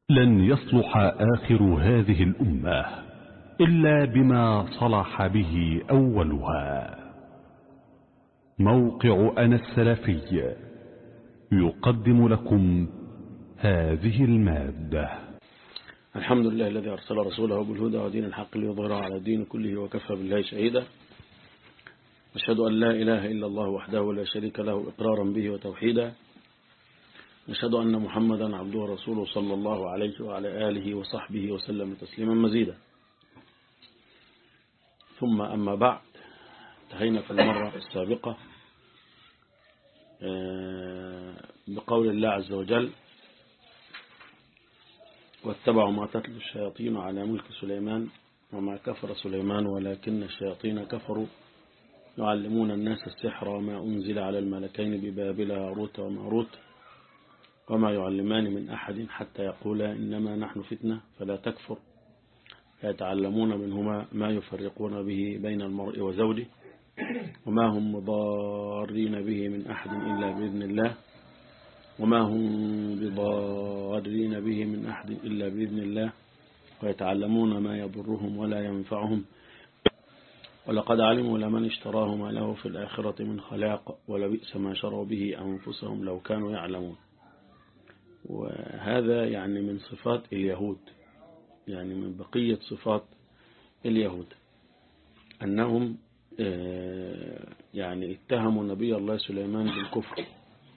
لن يصلح آخر هذه الأمة إلا بما صلح به أولها موقع أنا السلفي يقدم لكم هذه المادة الحمد لله الذي أرسل رسوله بالهدى ودين الحق ليظهره على الدين كله وكفى بالله شهيدا أشهد أن لا إله إلا الله وحده لا شريك له إقرارا به وتوحيدا نشهد أن محمدا عبده ورسوله صلى الله عليه وعلى آله وصحبه وسلم تسليما مزيدا ثم أما بعد انتهينا في المرة السابقة بقول الله عز وجل واتبعوا ما تتلو الشياطين على ملك سليمان وما كفر سليمان ولكن الشياطين كفروا يعلمون الناس السحر وما أنزل على الملكين ببابل هاروت وماروت وما يعلمان من أحد حتى يقولا إنما نحن فتنة فلا تكفر فيتعلمون منهما ما يفرقون به بين المرء وزوجه وما هم مضارين به من أحد إلا بإذن الله وما هم بضارين به من أحد إلا بإذن الله ويتعلمون ما يضرهم ولا ينفعهم ولقد علموا لمن اشتراه ما له في الآخرة من خلاق ولبئس ما شروا به أنفسهم لو كانوا يعلمون وهذا يعني من صفات اليهود يعني من بقية صفات اليهود أنهم يعني اتهموا نبي الله سليمان بالكفر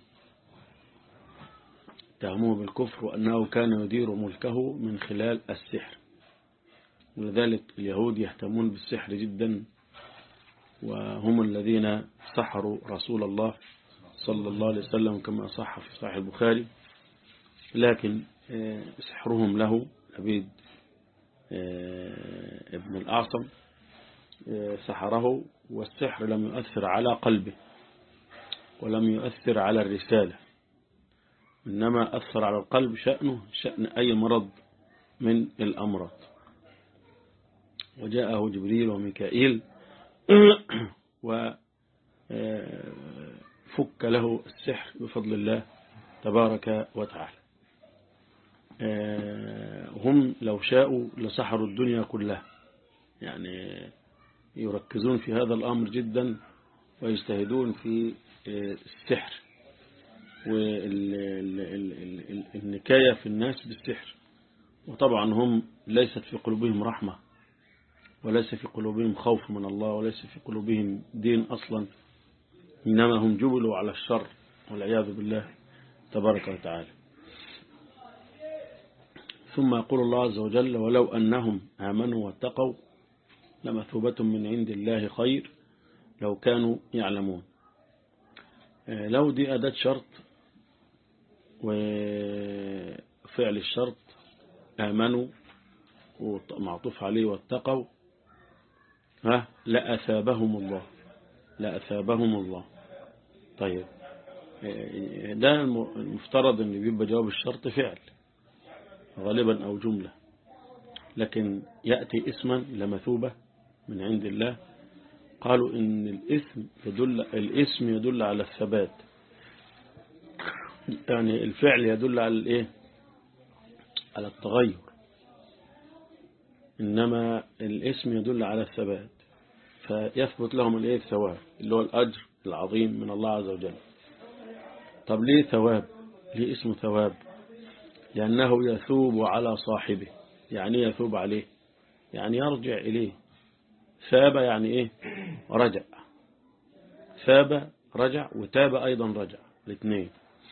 اتهموه بالكفر وأنه كان يدير ملكه من خلال السحر ولذلك اليهود يهتمون بالسحر جدا وهم الذين سحروا رسول الله صلى الله عليه وسلم كما صح في صحيح البخاري لكن سحرهم له عبيد ابن الأعصم سحره والسحر لم يؤثر على قلبه ولم يؤثر على الرسالة إنما أثر على القلب شأنه شأن أي مرض من الأمراض وجاءه جبريل وميكائيل وفك له السحر بفضل الله تبارك وتعالى هم لو شاءوا لسحروا الدنيا كلها يعني يركزون في هذا الأمر جدا ويجتهدون في السحر والنكاية في الناس بالسحر وطبعا هم ليست في قلوبهم رحمة وليس في قلوبهم خوف من الله وليس في قلوبهم دين أصلا إنما هم جبلوا على الشر والعياذ بالله تبارك وتعالى ثم يقول الله عز وجل ولو أنهم آمنوا واتقوا لمثوبة من عند الله خير لو كانوا يعلمون لو دي أداة شرط وفعل الشرط آمنوا ومعطوف عليه واتقوا ها لأثابهم الله لأثابهم الله طيب ده المفترض ان بيبقى جواب الشرط فعل غالبا أو جملة لكن يأتي اسما لمثوبة من عند الله قالوا إن الاسم يدل الاسم يدل على الثبات يعني الفعل يدل على الايه على التغير إنما الاسم يدل على الثبات فيثبت لهم الايه الثواب اللي هو الأجر العظيم من الله عز وجل طب ليه ثواب ليه اسمه ثواب لأنه يثوب على صاحبه يعني يثوب عليه يعني يرجع إليه ثاب يعني إيه رجع ثاب رجع وتاب أيضا رجع الاثنين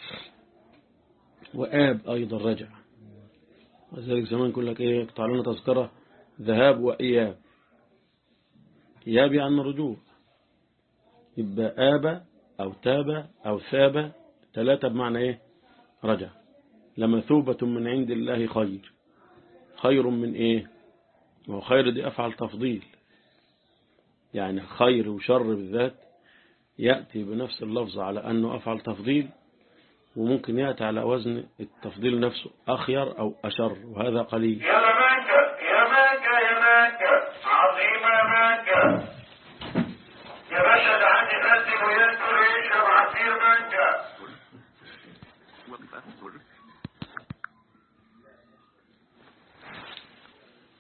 وآب أيضا رجع وذلك زمان يقول لك إيه اقطع لنا تذكرة ذهاب وإياب إياب يعني رجوع يبقى آب أو تاب أو ثاب ثلاثة بمعنى إيه رجع لمثوبة من عند الله خير خير من إيه وخير دي أفعل تفضيل يعني خير وشر بالذات يأتي بنفس اللفظ على أنه أفعل تفضيل وممكن يأتي على وزن التفضيل نفسه أخير أو أشر وهذا قليل يا ماكا يا ماكا يا ماكا عظيمة ماكا يا باشا ده عندي ناس ويذكر يشرب عصير مانجا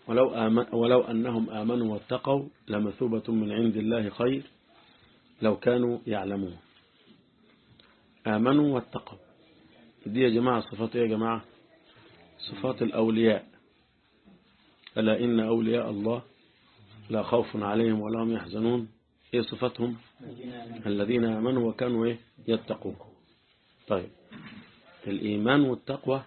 ولو, آمن ولو أنهم آمنوا واتقوا لمثوبة من عند الله خير لو كانوا يعلمون آمنوا واتقوا دي يا جماعة صفات إيه يا جماعة صفات الأولياء ألا إن أولياء الله لا خوف عليهم ولا هم يحزنون إيه صفتهم الذين آمنوا وكانوا إيه يتقون طيب الإيمان والتقوى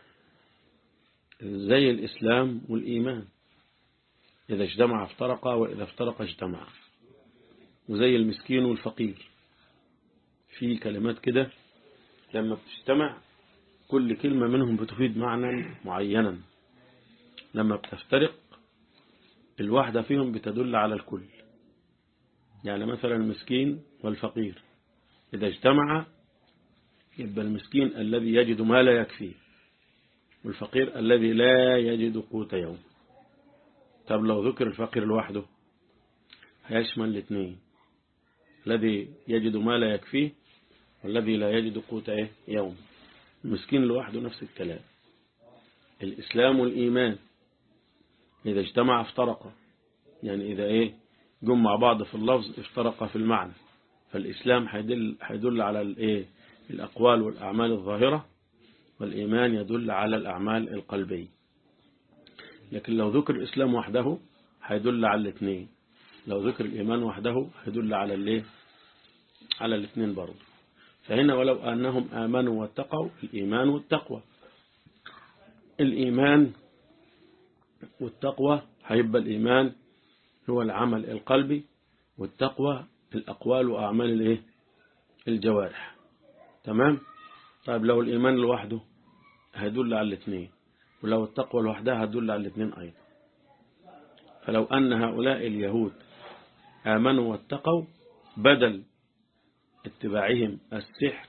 زي الإسلام والإيمان إذا اجتمع افترقا وإذا افترق اجتمع وزي المسكين والفقير في كلمات كده لما بتجتمع كل كلمة منهم بتفيد معنى معينا لما بتفترق الواحدة فيهم بتدل على الكل يعني مثلا المسكين والفقير إذا اجتمع يبقى المسكين الذي يجد ما لا يكفيه والفقير الذي لا يجد قوت يوم طب لو ذكر الفقير لوحده هيشمل الاثنين الذي يجد ما لا يكفيه والذي لا يجد قوت ايه يوم المسكين لوحده نفس الكلام الإسلام والإيمان إذا اجتمع افترقا يعني إذا إيه جم مع بعض في اللفظ افترقا في المعنى فالإسلام هيدل, هيدل على الإيه الأقوال والأعمال الظاهرة والإيمان يدل على الأعمال القلبية لكن لو ذكر الإسلام وحده هيدل على الاثنين لو ذكر الإيمان وحده هيدل على الايه على الاثنين برضه فهنا ولو أنهم آمنوا واتقوا الإيمان والتقوى الإيمان والتقوى هيبقى الإيمان هو العمل القلبي والتقوى الأقوال وأعمال الايه الجوارح تمام طيب لو الإيمان لوحده هيدل على الاثنين ولو التقوى لوحدها هتدل على الاثنين أيضا فلو أن هؤلاء اليهود آمنوا واتقوا بدل اتباعهم السحر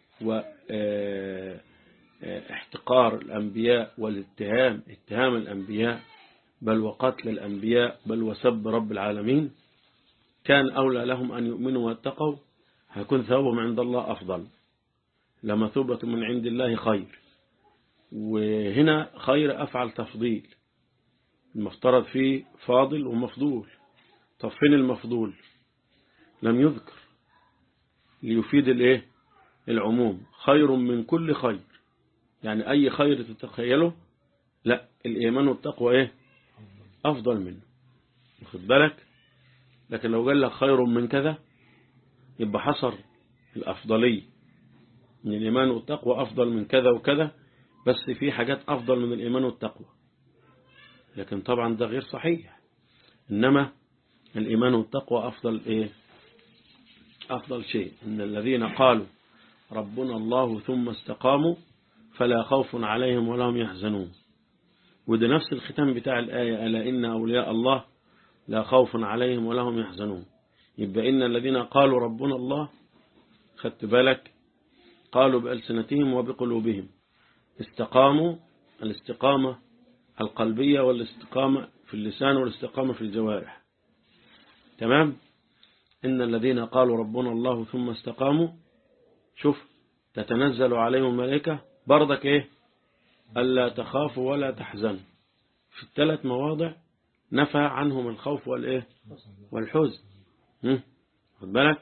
واحتقار الأنبياء والاتهام اتهام الأنبياء بل وقتل الأنبياء بل وسب رب العالمين كان أولى لهم أن يؤمنوا واتقوا هيكون ثوابهم عند الله أفضل لمثوبة من عند الله خير وهنا خير أفعل تفضيل المفترض فيه فاضل ومفضول طب فين المفضول لم يذكر ليفيد الايه العموم خير من كل خير يعني أي خير تتخيله لا الإيمان والتقوى إيه أفضل منه واخد بالك لكن لو قال لك خير من كذا يبقى حصر الأفضلية من الإيمان والتقوى أفضل من كذا وكذا بس في حاجات أفضل من الإيمان والتقوى لكن طبعا ده غير صحيح إنما الإيمان والتقوى أفضل إيه أفضل شيء إن الذين قالوا ربنا الله ثم استقاموا فلا خوف عليهم ولا هم يحزنون وده نفس الختام بتاع الآية ألا إن أولياء الله لا خوف عليهم ولا هم يحزنون يبقى إن الذين قالوا ربنا الله خدت بالك قالوا بألسنتهم وبقلوبهم استقاموا الاستقامة القلبية والاستقامة في اللسان والاستقامة في الجوارح تمام إن الذين قالوا ربنا الله ثم استقاموا شوف تتنزل عليهم الملائكة برضك إيه ألا تخافوا ولا تحزنوا في الثلاث مواضع نفى عنهم الخوف والإيه والحزن خد بالك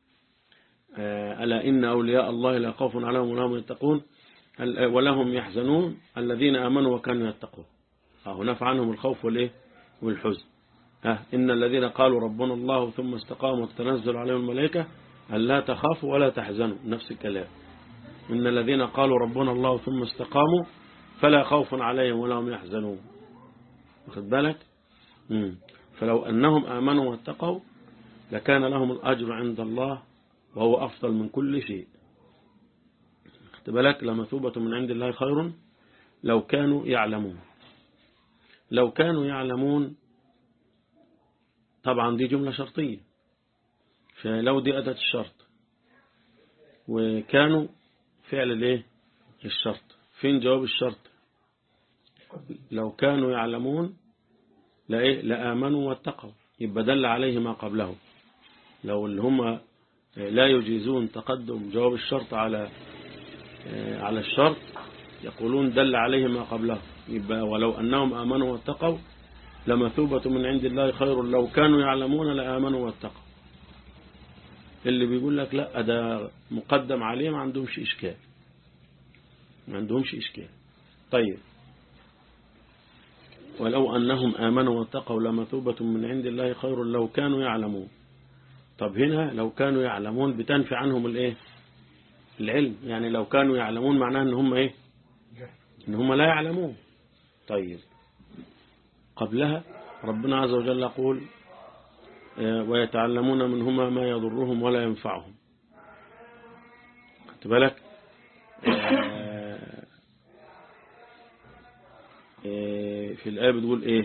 ألا إن أولياء الله لا خوف عليهم ولا هم يتقون ولا هم يحزنون الذين آمنوا وكانوا يتقون أهو نفى عنهم الخوف والإيه والحزن ها إن الذين قالوا ربنا الله ثم استقاموا وتنزل عليهم الملائكة ألا تخافوا ولا تحزنوا نفس الكلام إن الذين قالوا ربنا الله ثم استقاموا فلا خوف عليهم ولا هم يحزنون واخد بالك مم. فلو أنهم آمنوا واتقوا لكان لهم الأجر عند الله وهو أفضل من كل شيء واخد بالك لمثوبة من عند الله خير لو كانوا يعلمون لو كانوا يعلمون طبعا دي جملة شرطية فلو دي أداة الشرط وكانوا فعل الايه الشرط فين جواب الشرط لو كانوا يعلمون لإيه لآمنوا واتقوا يبقى دل عليه ما قبله لو اللي هم لا يجيزون تقدم جواب الشرط على على الشرط يقولون دل عليه ما قبله يبقى ولو أنهم آمنوا واتقوا لمثوبة من عند الله خير لو كانوا يعلمون لآمنوا واتقوا اللي بيقول لك لا ده مقدم عليه ما عندهمش إشكال ما عندهمش إشكال طيب ولو أنهم آمنوا واتقوا لمثوبة من عند الله خير لو كانوا يعلمون طب هنا لو كانوا يعلمون بتنفي عنهم الايه العلم يعني لو كانوا يعلمون معناه ان هم ايه ان هم لا يعلمون طيب قبلها ربنا عز وجل يقول آه، ويتعلمون منهما ما يضرهم ولا ينفعهم خدت بالك آه، آه، في الآية بتقول ايه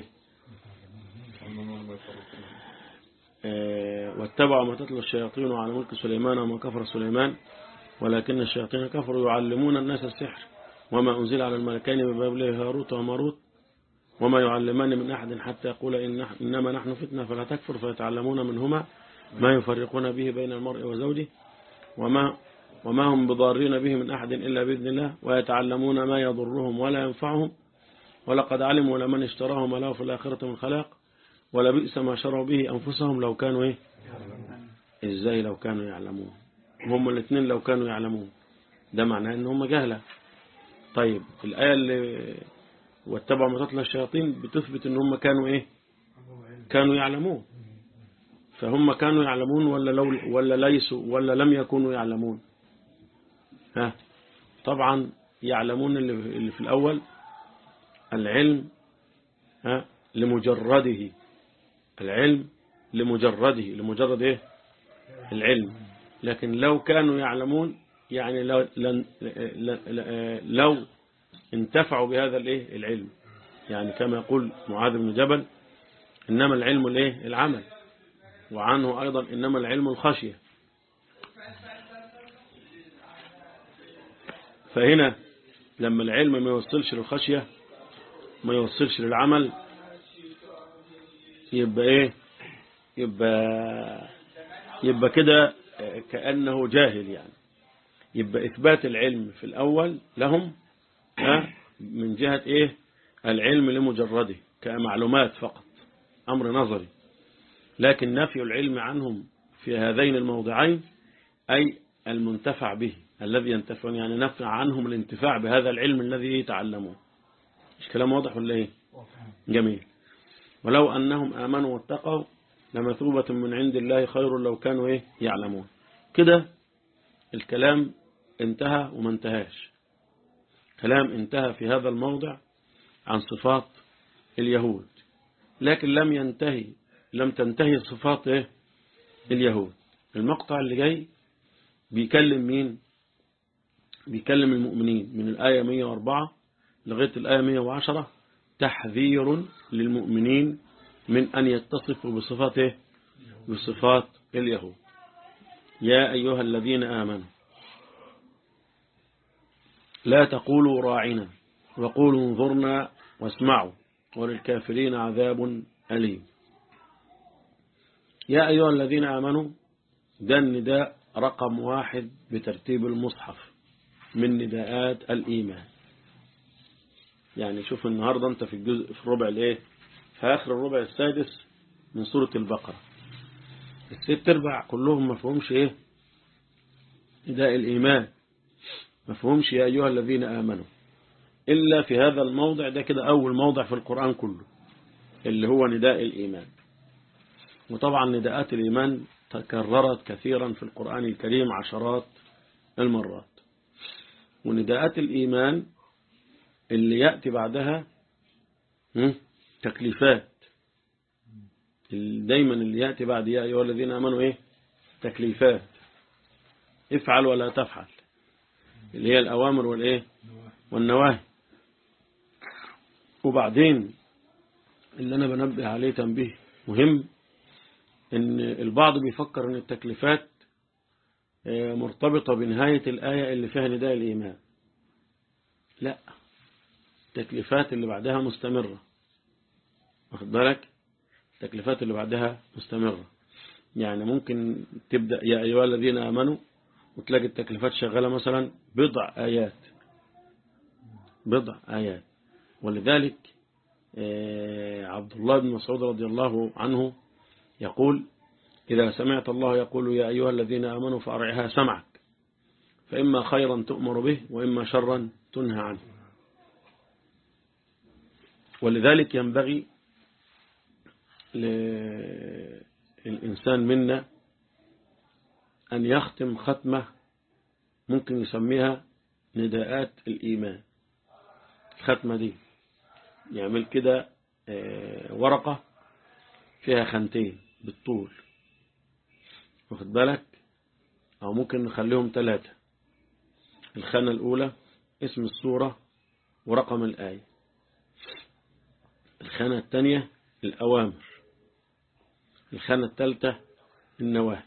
آه، واتبعوا ما تتلو الشياطين على ملك سليمان وما كفر سليمان ولكن الشياطين كفروا يعلمون الناس السحر وما أنزل على الملكين ببابل هاروت وماروت وما يعلمان من أحد حتى يقول إن نح- إنما نحن فتنة فلا تكفر فيتعلمون منهما ما يفرقون به بين المرء وزوجه وما وما هم بضارين به من أحد إلا بإذن الله ويتعلمون ما يضرهم ولا ينفعهم ولقد علموا لمن اشتراه ما له في الآخرة من خلاق ولبئس ما شروا به أنفسهم لو كانوا إيه إزاي لو كانوا يعلمون هم الاثنين لو كانوا يعلمون ده معناه ان هم جهلة طيب الآية اللي واتبعوا ما تطلع الشياطين بتثبت ان هم كانوا ايه كانوا يعلمون فهم كانوا يعلمون ولا لو ولا ليسوا ولا لم يكونوا يعلمون ها طبعا يعلمون اللي اللي في الأول العلم ها لمجرده العلم لمجرده لمجرد ايه العلم لكن لو كانوا يعلمون يعني لو, لن لو انتفعوا بهذا الايه العلم يعني كما يقول معاذ بن جبل إنما العلم الايه العمل وعنه أيضا إنما العلم الخشية فهنا لما العلم ما يوصلش للخشية ما يوصلش للعمل يبقى ايه يبقى يبقى كده كأنه جاهل يعني يبقى إثبات العلم في الأول لهم ها من جهة إيه العلم لمجرده كمعلومات فقط أمر نظري لكن نفي العلم عنهم في هذين الموضعين أي المنتفع به الذي ينتفعون يعني نفع عنهم الانتفاع بهذا العلم الذي يتعلمون مش كلام واضح ولا ايه جميل ولو أنهم آمنوا واتقوا لمثوبة من عند الله خير لو كانوا ايه يعلمون كده الكلام انتهى وما انتهاش كلام انتهى في هذا الموضع عن صفات اليهود لكن لم ينتهي لم تنتهي صفات ايه اليهود المقطع اللي جاي بيكلم مين بيكلم المؤمنين من الآية 104 لغاية الآية 110 تحذير للمؤمنين من أن يتصفوا بصفات إيه؟ بصفات اليهود يا أيها الذين آمنوا لا تقولوا راعنا وقولوا انظرنا واسمعوا وللكافرين عذاب أليم يا أيها الذين آمنوا ده النداء رقم واحد بترتيب المصحف من نداءات الإيمان يعني شوف النهاردة أنت في الجزء في الربع الإيه في آخر الربع السادس من سورة البقرة الست ارباع كلهم مفهومش إيه نداء الإيمان مفهومش يا أيها الذين آمنوا إلا في هذا الموضع ده كده أول موضع في القرآن كله اللي هو نداء الإيمان وطبعا نداءات الإيمان تكررت كثيرا في القرآن الكريم عشرات المرات ونداءات الإيمان اللي يأتي بعدها تكليفات دايما اللي يأتي بعد يا أيها الذين آمنوا إيه تكليفات افعل ولا تفعل اللي هي الأوامر والإيه والنواهي وبعدين اللي أنا بنبه عليه تنبيه مهم ان البعض بيفكر ان التكليفات مرتبطة بنهاية الآية اللي فيها نداء الإيمان لا التكليفات اللي بعدها مستمرة واخد بالك التكليفات اللي بعدها مستمرة يعني ممكن تبدأ يا أيها الذين آمنوا وتلاقي التكليفات شغالة مثلا بضع آيات بضع آيات ولذلك آه، عبد الله بن مسعود رضي الله عنه يقول إذا سمعت الله يقول يا أيها الذين آمنوا فأرعها سمعك فإما خيرا تؤمر به وإما شرا تنهى عنه ولذلك ينبغي للإنسان منا أن يختم ختمة ممكن يسميها نداءات الإيمان الختمة دي يعمل كده آه، ورقة فيها خانتين بالطول واخد بالك أو ممكن نخليهم ثلاثة الخانة الأولى اسم السورة ورقم الآية الخانة الثانية الأوامر الخانة الثالثة النواهي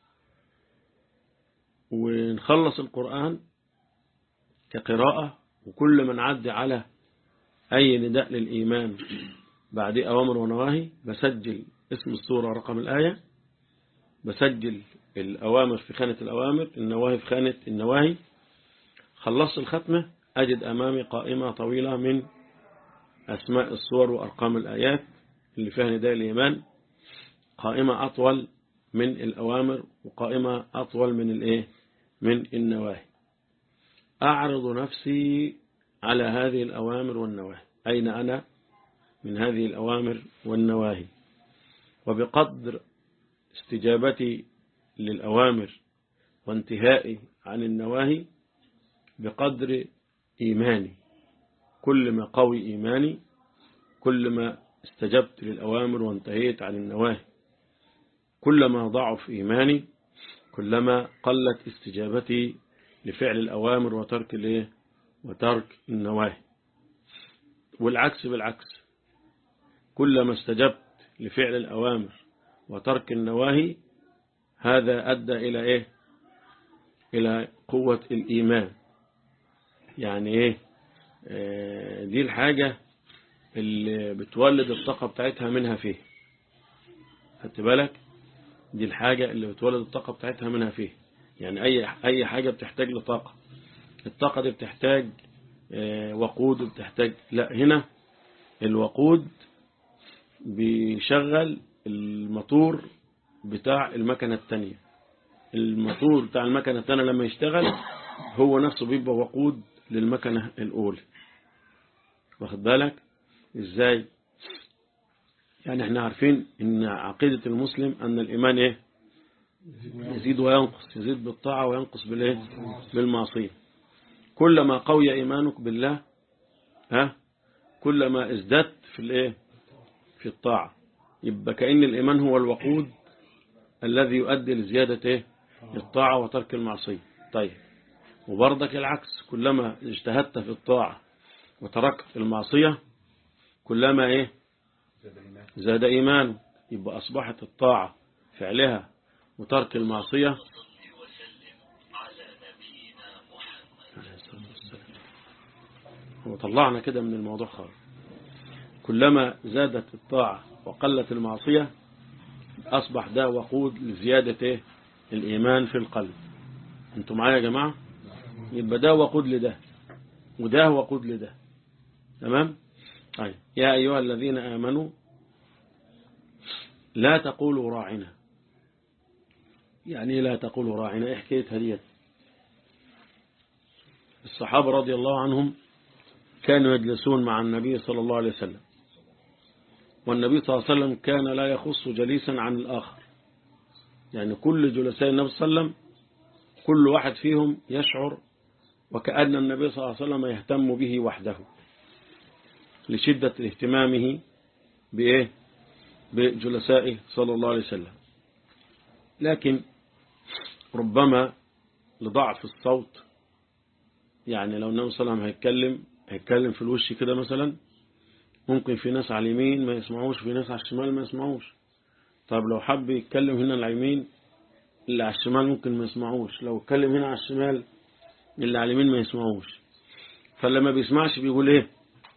ونخلص القرآن كقراءة وكل من عدي على أي نداء للإيمان بعد أوامر ونواهي بسجل اسم السورة رقم الآية بسجل الأوامر في خانة الأوامر النواهي في خانة النواهي خلصت الختمة أجد أمامي قائمة طويلة من أسماء الصور وأرقام الآيات اللي فيها نداء الإيمان قائمة أطول من الأوامر وقائمة أطول من الإيه من النواهي أعرض نفسي على هذه الأوامر والنواهي أين أنا من هذه الأوامر والنواهي وبقدر استجابتي للأوامر وانتهائي عن النواهي بقدر إيماني كل ما قوي إيماني كل ما استجبت للأوامر وانتهيت عن النواهي كلما ضعف إيماني كلما قلت استجابتي لفعل الأوامر وترك الايه وترك النواهي والعكس بالعكس كلما استجبت لفعل الأوامر وترك النواهي هذا أدى إلى إيه إلى قوة الإيمان يعني إيه آه، دي الحاجة اللي بتولد الطاقة بتاعتها منها فيه خدت بالك دي الحاجة اللي بتولد الطاقة بتاعتها منها فيه يعني أي أي حاجة بتحتاج لطاقة الطاقة دي بتحتاج آه، وقود بتحتاج لا هنا الوقود بيشغل الموتور بتاع المكنة التانية الموتور بتاع المكنة التانية لما يشتغل هو نفسه بيبقى وقود للمكنة الأولى واخد بالك ازاي يعني احنا عارفين ان عقيدة المسلم ان الايمان ايه يزيد وينقص يزيد بالطاعة وينقص بالايه بالمعصية كلما قوي ايمانك بالله ها كلما ازددت في الايه في الطاعة يبقى كأن الايمان هو الوقود الذي يؤدي لزيادة ايه الطاعة وترك المعصية طيب وبرضك العكس كلما اجتهدت في الطاعة وتركت المعصية كلما ايه زاد إيمانه يبقى أصبحت الطاعة فعلها وترك المعصية وطلعنا كده من الموضوع خالص كلما زادت الطاعة وقلت المعصية أصبح ده وقود لزيادة إيه؟ الإيمان في القلب أنتم معايا يا جماعة يبقى ده وقود لده وده وقود لده تمام طيب يا أيها الذين آمنوا لا تقولوا راعنا يعني لا تقولوا راعنا ايه حكايه هديت الصحابة رضي الله عنهم كانوا يجلسون مع النبي صلى الله عليه وسلم والنبي صلى الله عليه وسلم كان لا يخص جليسا عن الآخر يعني كل جلساء النبي صلى الله عليه وسلم كل واحد فيهم يشعر وكأن النبي صلى الله عليه وسلم يهتم به وحده لشدة اهتمامه بإيه بجلسائه صلى الله عليه وسلم لكن ربما لضعف الصوت يعني لو النبي صلى الله عليه وسلم هيتكلم هيتكلم في الوش كده مثلا ممكن في ناس على اليمين ما يسمعوش في ناس على الشمال ما يسمعوش طب لو حب يتكلم هنا على اليمين اللي على الشمال ممكن ما يسمعوش لو اتكلم هنا على الشمال اللي على اليمين ما يسمعوش فلما بيسمعش بيقول ايه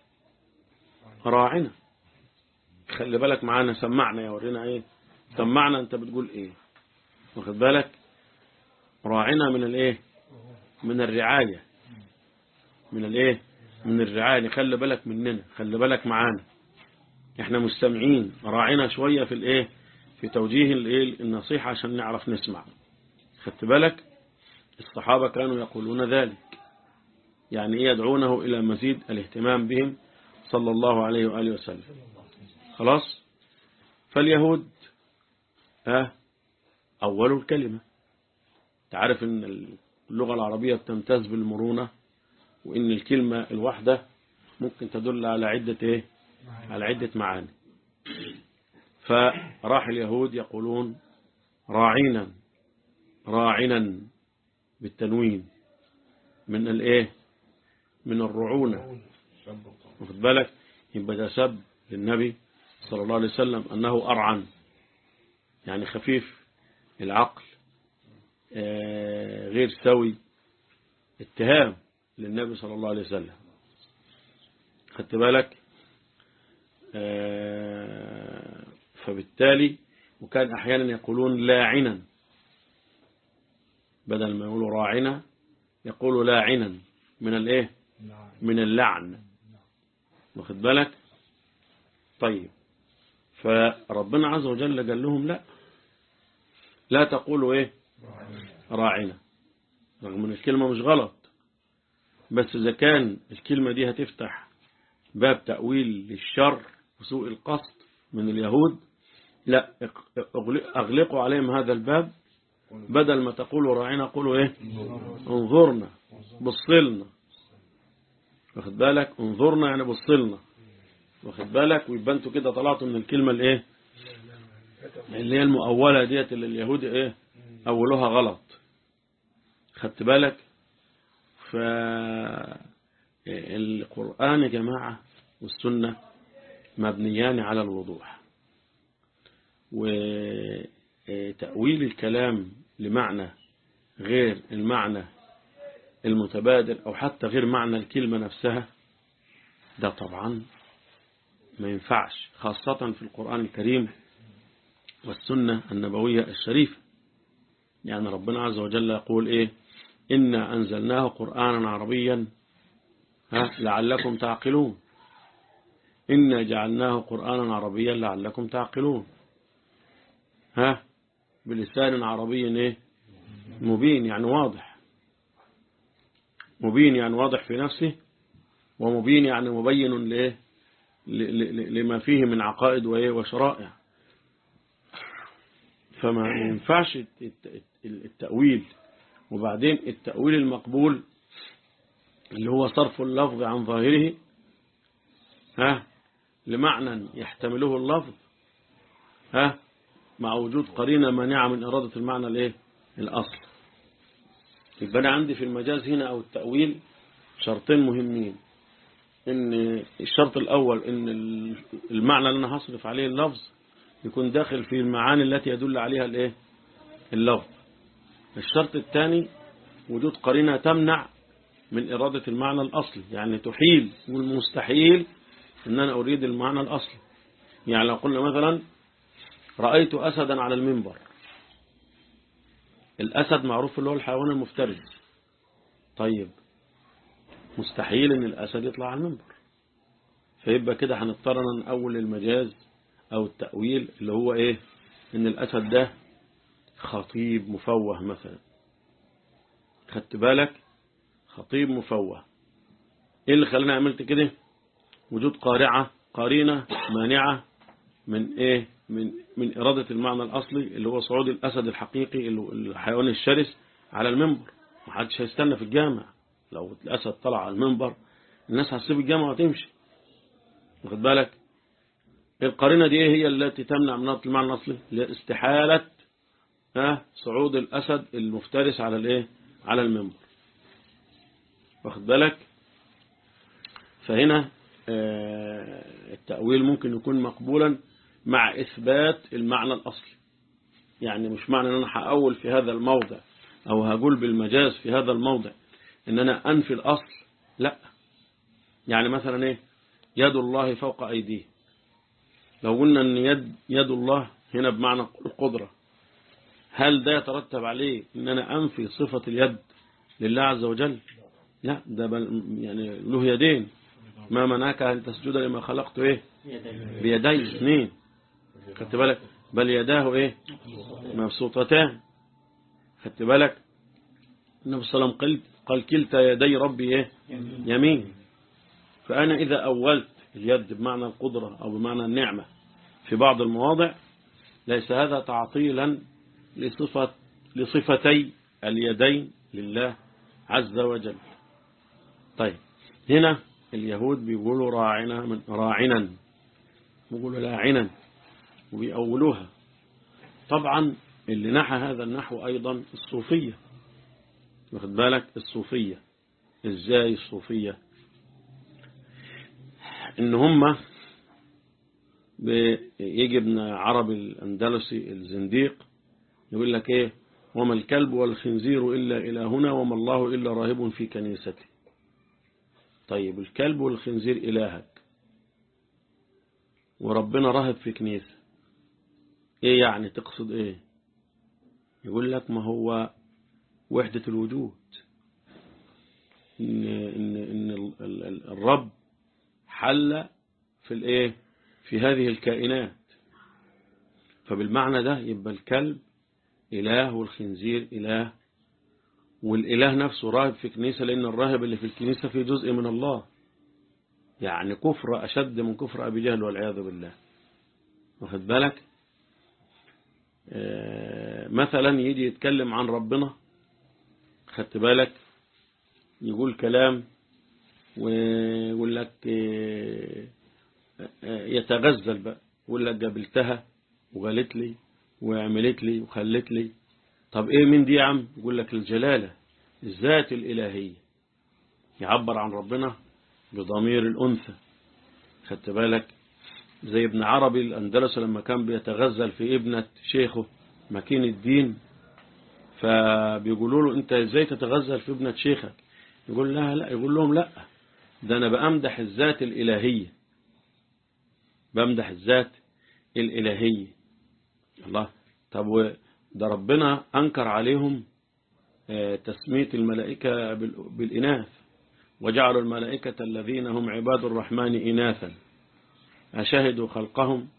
راعنا خلي بالك معانا سمعنا يا ورينا ايه سمعنا انت بتقول ايه واخد بالك راعنا من الايه من الرعاية من الايه من الرعاية خلي بالك مننا خلي بالك معانا احنا مستمعين راعينا شوية في الايه في توجيه الايه النصيحة عشان نعرف نسمع خدت بالك الصحابة كانوا يقولون ذلك يعني ايه يدعونه الى مزيد الاهتمام بهم صلى الله عليه وآله وسلم خلاص فاليهود ها أول الكلمة تعرف ان اللغة العربية بتمتاز بالمرونة وان الكلمة الواحدة ممكن تدل على عدة ايه على عدة معاني فراح اليهود يقولون راعينا راعنا بالتنوين من الايه من الرعونة واخد بالك يبقى ده سب للنبي صلى الله عليه وسلم أنه أرعن يعني خفيف العقل آه غير سوي اتهام للنبي صلى الله عليه وسلم خدت بالك آه فبالتالي وكان أحيانا يقولون لاعنا بدل ما يقولوا راعنا يقولوا لاعنا من الايه من اللعن واخد بالك طيب فربنا عز وجل قال لهم لا لا تقولوا ايه راعنا رغم ان الكلمة مش غلط بس اذا كان الكلمة دي هتفتح باب تأويل للشر وسوء القصد من اليهود لا اغلقوا عليهم هذا الباب بدل ما تقولوا راعنا قولوا ايه انظرنا بصلنا واخد بالك انظرنا يعني بصلنا واخد بالك ويبقى انتوا كده طلعتوا من الكلمة الايه اللي هي المؤولة ديت اللي اليهود ايه اولوها غلط خدت بالك فالقرآن يا جماعة والسنة مبنيان على الوضوح وتأويل الكلام لمعنى غير المعنى المتبادل أو حتى غير معنى الكلمة نفسها ده طبعا ما ينفعش خاصة في القرآن الكريم والسنة النبوية الشريفة يعني ربنا عز وجل يقول إيه إنا أنزلناه قرآنا عربيا ها لعلكم تعقلون إنا جعلناه قرآنا عربيا لعلكم تعقلون ها بلسان عربي إيه مبين يعني واضح مبين يعني واضح في نفسه ومبين يعني مبين لإيه لما فيه من عقائد وشرائع فما ينفعش التأويل وبعدين التأويل المقبول اللي هو صرف اللفظ عن ظاهره ها لمعنى يحتمله اللفظ ها مع وجود قرينة مانعة من إرادة المعنى الايه الأصل يبقى أنا عندي في المجاز هنا أو التأويل شرطين مهمين ان الشرط الأول ان المعنى اللي أنا هصرف عليه اللفظ يكون داخل في المعاني التي يدل عليها الايه اللفظ الشرط الثاني وجود قرينة تمنع من إرادة المعنى الأصلي يعني تحيل والمستحيل ان أنا أريد المعنى الأصلي يعني لو قلنا مثلا رأيت أسدا على المنبر الأسد معروف اللي هو الحيوان المفترس طيب مستحيل ان الأسد يطلع على المنبر فيبقى كده هنضطر نأول المجاز أو التأويل اللي هو إيه ان الأسد ده خطيب مفوه مثلا خدت بالك خطيب مفوه ايه اللي خلاني عملت كده وجود قارعة قارينة مانعة من ايه من من إرادة المعنى الأصلي اللي هو صعود الأسد الحقيقي الحيوان الشرس على المنبر ما حدش هيستنى في الجامع لو الأسد طلع على المنبر الناس هتسيب الجامع وتمشي واخد بالك القرينة دي ايه هي التي تمنع من المعنى الأصلي استحالة ها صعود الأسد المفترس على الايه على المنبر واخد بالك فهنا التأويل ممكن يكون مقبولا مع إثبات المعنى الأصلي يعني مش معنى أن أنا هأول في هذا الموضع أو هقول بالمجاز في هذا الموضع أن أنا أنفي الأصل لا يعني مثلا إيه يد الله فوق أيديه لو قلنا أن يد, يد الله هنا بمعنى القدرة هل ده يترتب عليه أن أنا أنفي صفة اليد لله عز وجل لا ده يعني له يدين ما منعك أن تسجد لما خلقت إيه بيدي اثنين خدت بالك بل يداه إيه مبسوطتان خدت بالك النبي صلى الله عليه وسلم قال قال كلتا يدي ربي إيه يمين فأنا إذا أولت اليد بمعنى القدرة أو بمعنى النعمة في بعض المواضع ليس هذا تعطيلا لصفة لصفتي اليدين لله عز وجل طيب هنا اليهود بيقولوا راعنا من راعنا بيقولوا لاعنا وبيأولوها طبعا اللي نحى هذا النحو أيضا الصوفية واخد بالك الصوفية ازاي الصوفية ان هم يجي ابن عربي الأندلسي الزنديق يقول لك ايه وما الكلب والخنزير إلا إلهنا وما الله إلا راهب في كنيسته طيب الكلب والخنزير إلهك وربنا راهب في كنيسة ايه يعني تقصد ايه يقول لك ما هو وحدة الوجود إن, إن, إن الرب حل في الايه في هذه الكائنات فبالمعنى ده يبقى الكلب إله والخنزير إله والإله نفسه راهب في كنيسة لأن الراهب اللي في الكنيسة في جزء من الله يعني كفر أشد من كفر أبي جهل والعياذ بالله واخد بالك مثلا يجي يتكلم عن ربنا خدت بالك يقول كلام ويقول لك يتغزل بقى يقول لك قابلتها وقالت لي وعملت لي وخلت لي طب ايه من دي يا عم يقول لك الجلالة الذات الإلهية يعبر عن ربنا بضمير الأنثى خدت بالك زي ابن عربي الأندلس لما كان بيتغزل في ابنة شيخه مكين الدين فبيقولوا له انت ازاي تتغزل في ابنة شيخك يقول لها لا يقول لهم لا ده انا بأمدح الذات الإلهية بمدح الذات الإلهية الله طب ده ربنا أنكر عليهم تسمية الملائكة بالإناث وجعلوا الملائكة الذين هم عباد الرحمن إناثا أشهدوا خلقهم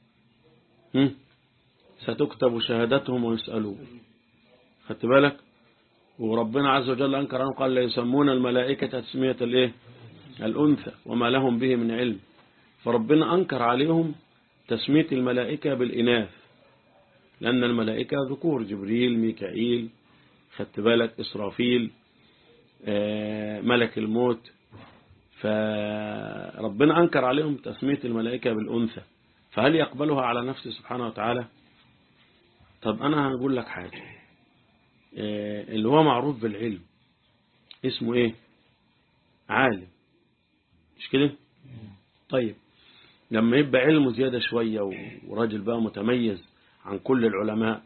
ستكتب شهادتهم ويسألون خدت بالك وربنا عز وجل أنكر عنه قال لا يسمون الملائكة تسمية الإيه الأنثى وما لهم به من علم فربنا أنكر عليهم تسمية الملائكة بالإناث لأن الملائكة ذكور جبريل ميكائيل خدت بالك إسرافيل ملك الموت فربنا أنكر عليهم تسمية الملائكة بالأنثى فهل يقبلها على نفسه سبحانه وتعالى طب أنا هقول لك حاجة اللي هو معروف بالعلم اسمه ايه عالم مش كده طيب لما يبقى علمه زيادة شوية وراجل بقى متميز عن كل العلماء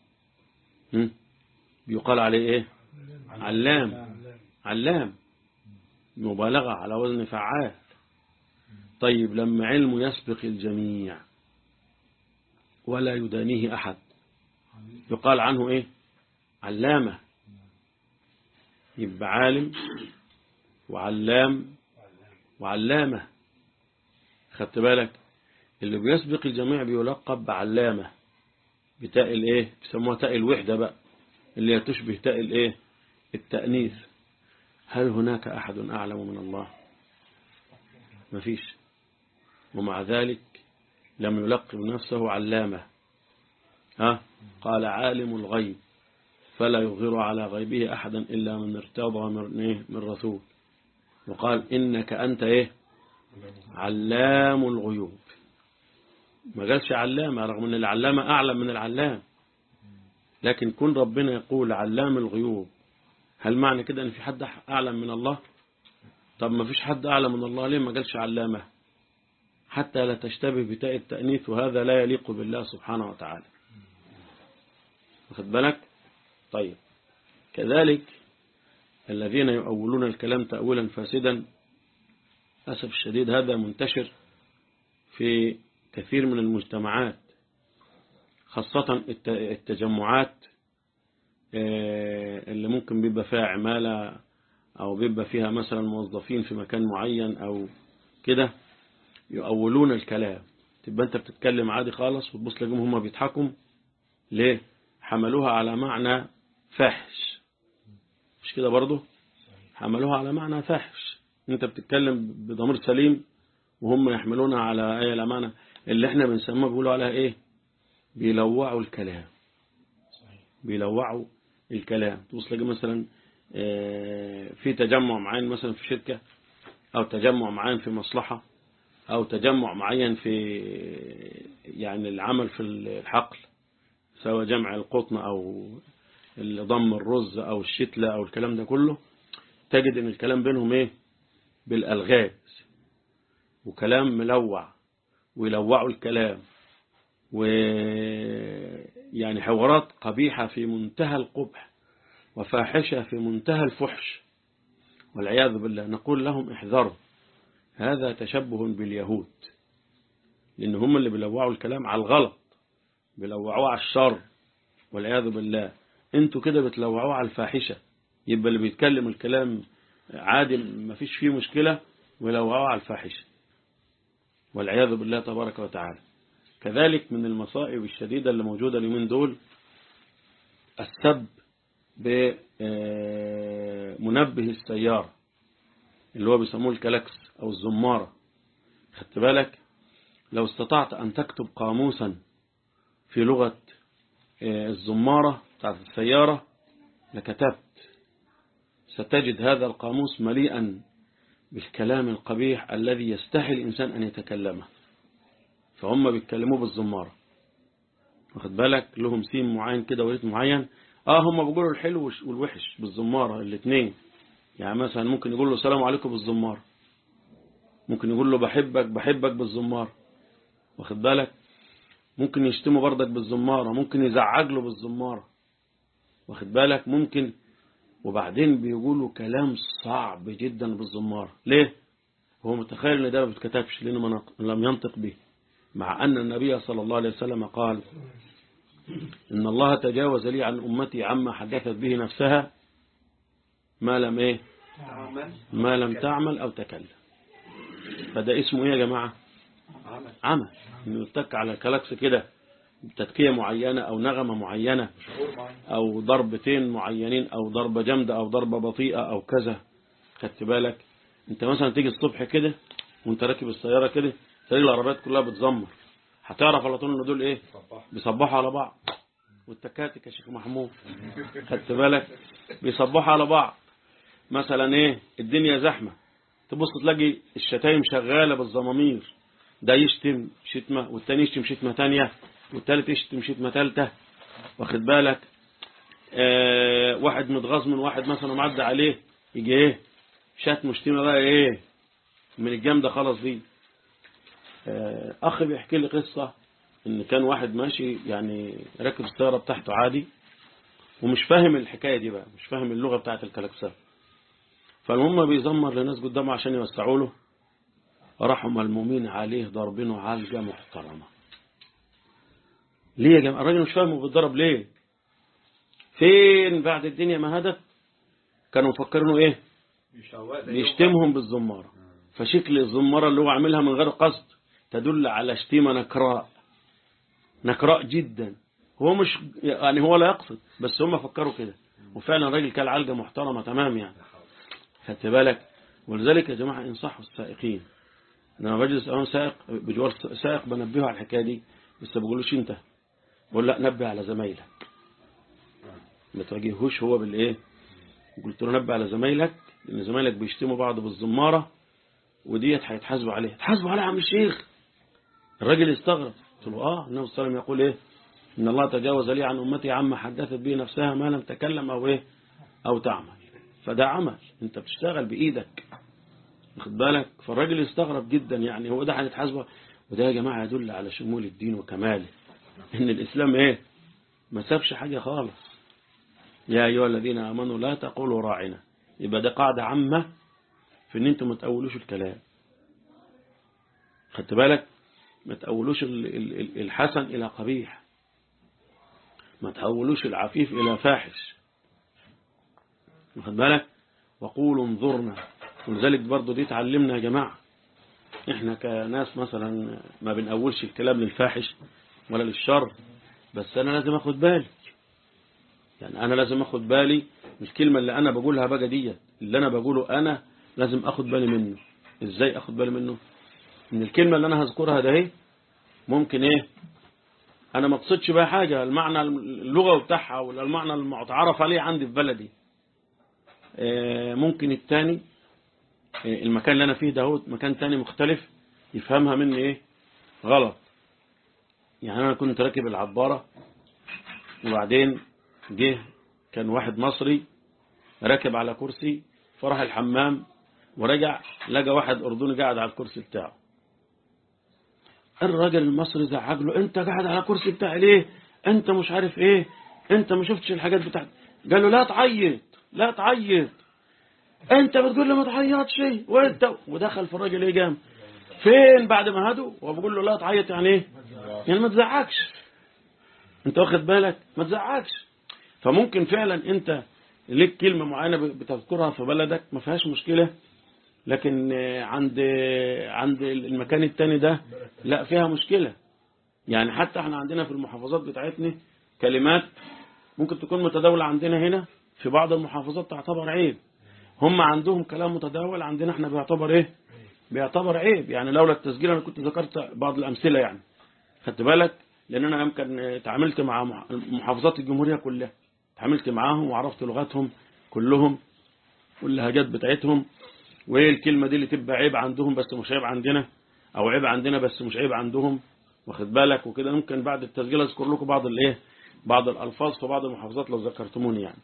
بيقال عليه ايه علام علام مبالغة على وزن فعال طيب لما علمه يسبق الجميع ولا يدانيه أحد يقال عنه ايه علامة يبقى عالم وعلام وعلامة خدت بالك اللي بيسبق الجميع بيلقب بعلامة بتاء الايه بيسموها تاء الوحدة بقى اللي هي تشبه تاء الايه التأنيث هل هناك أحد أعلم من الله مفيش ومع ذلك لم يلقب نفسه علامة ها قال عالم الغيب فلا يظهر على غيبه أحدا إلا من ارتضى من, إيه؟ من رسول وقال إنك أنت إيه علام الغيوب ما قالش علامة رغم أن العلامة أعلم من العلام لكن كن ربنا يقول علام الغيوب هل معنى كده أن في حد أعلم من الله طب ما فيش حد أعلم من الله ليه ما قالش علامة حتى لا تشتبه بتاء التأنيث وهذا لا يليق بالله سبحانه وتعالى واخد بالك طيب كذلك الذين يؤولون الكلام تأويلا فاسدا أسف الشديد هذا منتشر في كثير من المجتمعات خاصة التجمعات اللي ممكن بيبقى فيها عمالة أو بيبقى فيها مثلا موظفين في مكان معين أو كده يؤولون الكلام تبقى انت بتتكلم عادي خالص وتبص تلاقيهم هم بيضحكوا ليه حملوها على معنى فاحش مش كده برضه حملوها على معنى فاحش انت بتتكلم بضمير سليم وهم يحملونها على ايه الامانه اللي احنا بنسميها بيقولوا عليها ايه بيلوعوا الكلام بيلوعوا الكلام تبص تلاقي مثلا آه، في تجمع معين مثلا في شركة أو تجمع معين في مصلحة أو تجمع معين في يعني العمل في الحقل سواء جمع القطن أو ضم الرز أو الشتلة أو الكلام ده كله تجد ان الكلام بينهم ايه بالألغاز وكلام ملوع ويلوعوا الكلام ويعني حوارات قبيحة في منتهى القبح وفاحشة في منتهى الفحش والعياذ بالله نقول لهم احذروا هذا تشبه باليهود لأن هم اللي بيلوعوا الكلام على الغلط بيلوعوه على الشر والعياذ بالله انتوا كده بتلوعوه على الفاحشة يبقى اللي بيتكلم الكلام عادي ما فيش فيه مشكلة ويلوعوه على الفاحشة والعياذ بالله تبارك وتعالى كذلك من المصائب الشديدة اللي موجودة اليومين دول السب بمنبه السيارة اللي هو بيسموه الكلاكس أو الزمارة خدت بالك لو استطعت أن تكتب قاموسا في لغة الزمارة بتاعت السيارة لكتبت ستجد هذا القاموس مليئا بالكلام القبيح الذي يستحي الإنسان أن يتكلمه فهم بيتكلموا بالزمارة واخد بالك لهم سيم معين كده وريت معين اه هم بيقولوا الحلو والوحش بالزمارة الاثنين يعني مثلا ممكن يقول له السلام عليكم بالزمارة ممكن يقول له بحبك بحبك بالزمارة واخد بالك ممكن يشتمه بردك بالزمارة ممكن يزعج له بالزمارة واخد بالك ممكن وبعدين بيقولوا كلام صعب جدا بالزمارة ليه هو متخيل ان ده ما بيتكتبش لانه لم ينطق به مع أن النبي صلى الله عليه وسلم قال إن الله تجاوز لي عن أمتي عما حدثت به نفسها ما لم إيه ما لم تعمل أو تكلم فده اسمه إيه يا جماعة عمل إنه يتك على كلاكس كده تتكية معينة أو نغمة معينة أو ضربتين معينين أو ضربة جامدة أو ضربة بطيئة أو كذا خدت بالك أنت مثلا تيجي الصبح كده وانت راكب السيارة كده تلاقي العربيات كلها بتزمر هتعرف على طول ان دول ايه بيصبحوا على بعض والتكاتك يا شيخ محمود خدت بالك بيصبحوا على بعض مثلا ايه الدنيا زحمة تبص تلاقي الشتايم شغالة بالزمامير ده يشتم شتمة والتاني يشتم شتمة تانية والتالت يشتم شتمة تالتة واخد بالك آه واحد متغاظ من واحد مثلا معدى عليه يجي ايه شتم شتيمة بقى ايه من الجامدة خلاص دي أخي بيحكي لي قصة إن كان واحد ماشي يعني راكب السيارة بتاعته عادي ومش فاهم الحكاية دي بقى مش فاهم اللغة بتاعت الكلاكسات فالمهم بيزمر لناس قدامه عشان يوسعوا له راحوا ملمومين عليه ضاربينه علقة محترمة ليه يا جماعة الراجل مش فاهم هو بيتضرب ليه فين بعد الدنيا ما هدت كانوا مفكرينه ايه بيشتمهم بالزمارة فشكل الزمارة اللي هو عاملها من غير قصد تدل على شتيمة نكراء نكراء جدا هو مش يعني هو لا يقصد بس هم فكروا كده وفعلا الراجل كان علقة محترمة تمام يعني خدت بالك ولذلك يا جماعة انصحوا السائقين لما بجلس امام سائق بجوار سائق بنبهه على الحكايه دي بس ما بقولوش انت بقول لا نبه على زمايلك ما تواجهوش هو بالايه قلت له نبه على زمايلك لان زمايلك بيشتموا بعض بالزماره وديت هيتحاسبوا عليها تحاسبوا عليها يا عم الشيخ الراجل استغرب قلت له اه النبي صلى الله عليه وسلم يقول ايه ان الله تجاوز لي عن امتي عما حدثت به نفسها ما لم تكلم او ايه او تعمل فده عمل انت بتشتغل بايدك واخد بالك فالراجل استغرب جدا يعني هو ده هنتحاسبه وده يا جماعه يدل على شمول الدين وكماله ان الاسلام ايه ما سابش حاجه خالص يا ايها الذين امنوا لا تقولوا راعنا يبقى ده قاعده عامه في ان انتم ما تأولوش الكلام خدت بالك ما تأولوش الحسن إلى قبيح ما تأولوش العفيف إلى فاحش خد بالك وقولوا انظرنا ولذلك برضو دي تعلمنا يا جماعة احنا كناس مثلا ما بنقولش الكلام للفاحش ولا للشر بس انا لازم اخد بالي يعني انا لازم اخد بالي الكلمة اللي انا بقولها بقى دي اللي انا بقوله انا لازم اخد بالي منه ازاي اخد بالي منه ان الكلمة اللي انا هذكرها ده اهي ممكن ايه انا ما اقصدش بها حاجة المعنى اللغة بتاعها ولا المعنى المتعارف عليه عندي في بلدي آه، ممكن التاني آه، المكان اللي انا فيه ده هو مكان تاني مختلف يفهمها مني ايه غلط يعني انا كنت راكب العبارة وبعدين جه كان واحد مصري راكب على كرسي فراح الحمام ورجع لقى واحد اردني قاعد على الكرسي بتاعه الراجل المصري زعق له انت قاعد على كرسي بتاعي ليه انت مش عارف ايه انت ما شفتش الحاجات بتاعت قال له لا تعيط لا تعيط انت بتقول له ما تعيطش وانت ودخل في الراجل ايه جام فين بعد ما هدوا وبقول له لا تعيط يعني ايه يعني ما تزعقش انت واخد بالك ما تزعقش فممكن فعلا انت ليك كلمة معينة بتذكرها في بلدك ما فيهاش مشكلة لكن عند عند المكان التاني ده لا فيها مشكلة يعني حتى احنا عندنا في المحافظات بتاعتنا كلمات ممكن تكون متداولة عندنا هنا في بعض المحافظات تعتبر عيب هم عندهم كلام متداول عندنا احنا بيعتبر ايه بيعتبر عيب يعني لولا التسجيل انا كنت ذكرت بعض الامثلة يعني خدت بالك لان انا يمكن تعاملت مع محافظات الجمهورية كلها تعاملت معاهم وعرفت لغتهم كلهم واللهجات بتاعتهم وايه الكلمة دي اللي تبقى عيب عندهم بس مش عيب عندنا او عيب عندنا بس مش عيب عندهم واخد بالك وكده ممكن بعد التسجيل اذكر لكم بعض الايه بعض الالفاظ في بعض المحافظات لو ذكرتموني يعني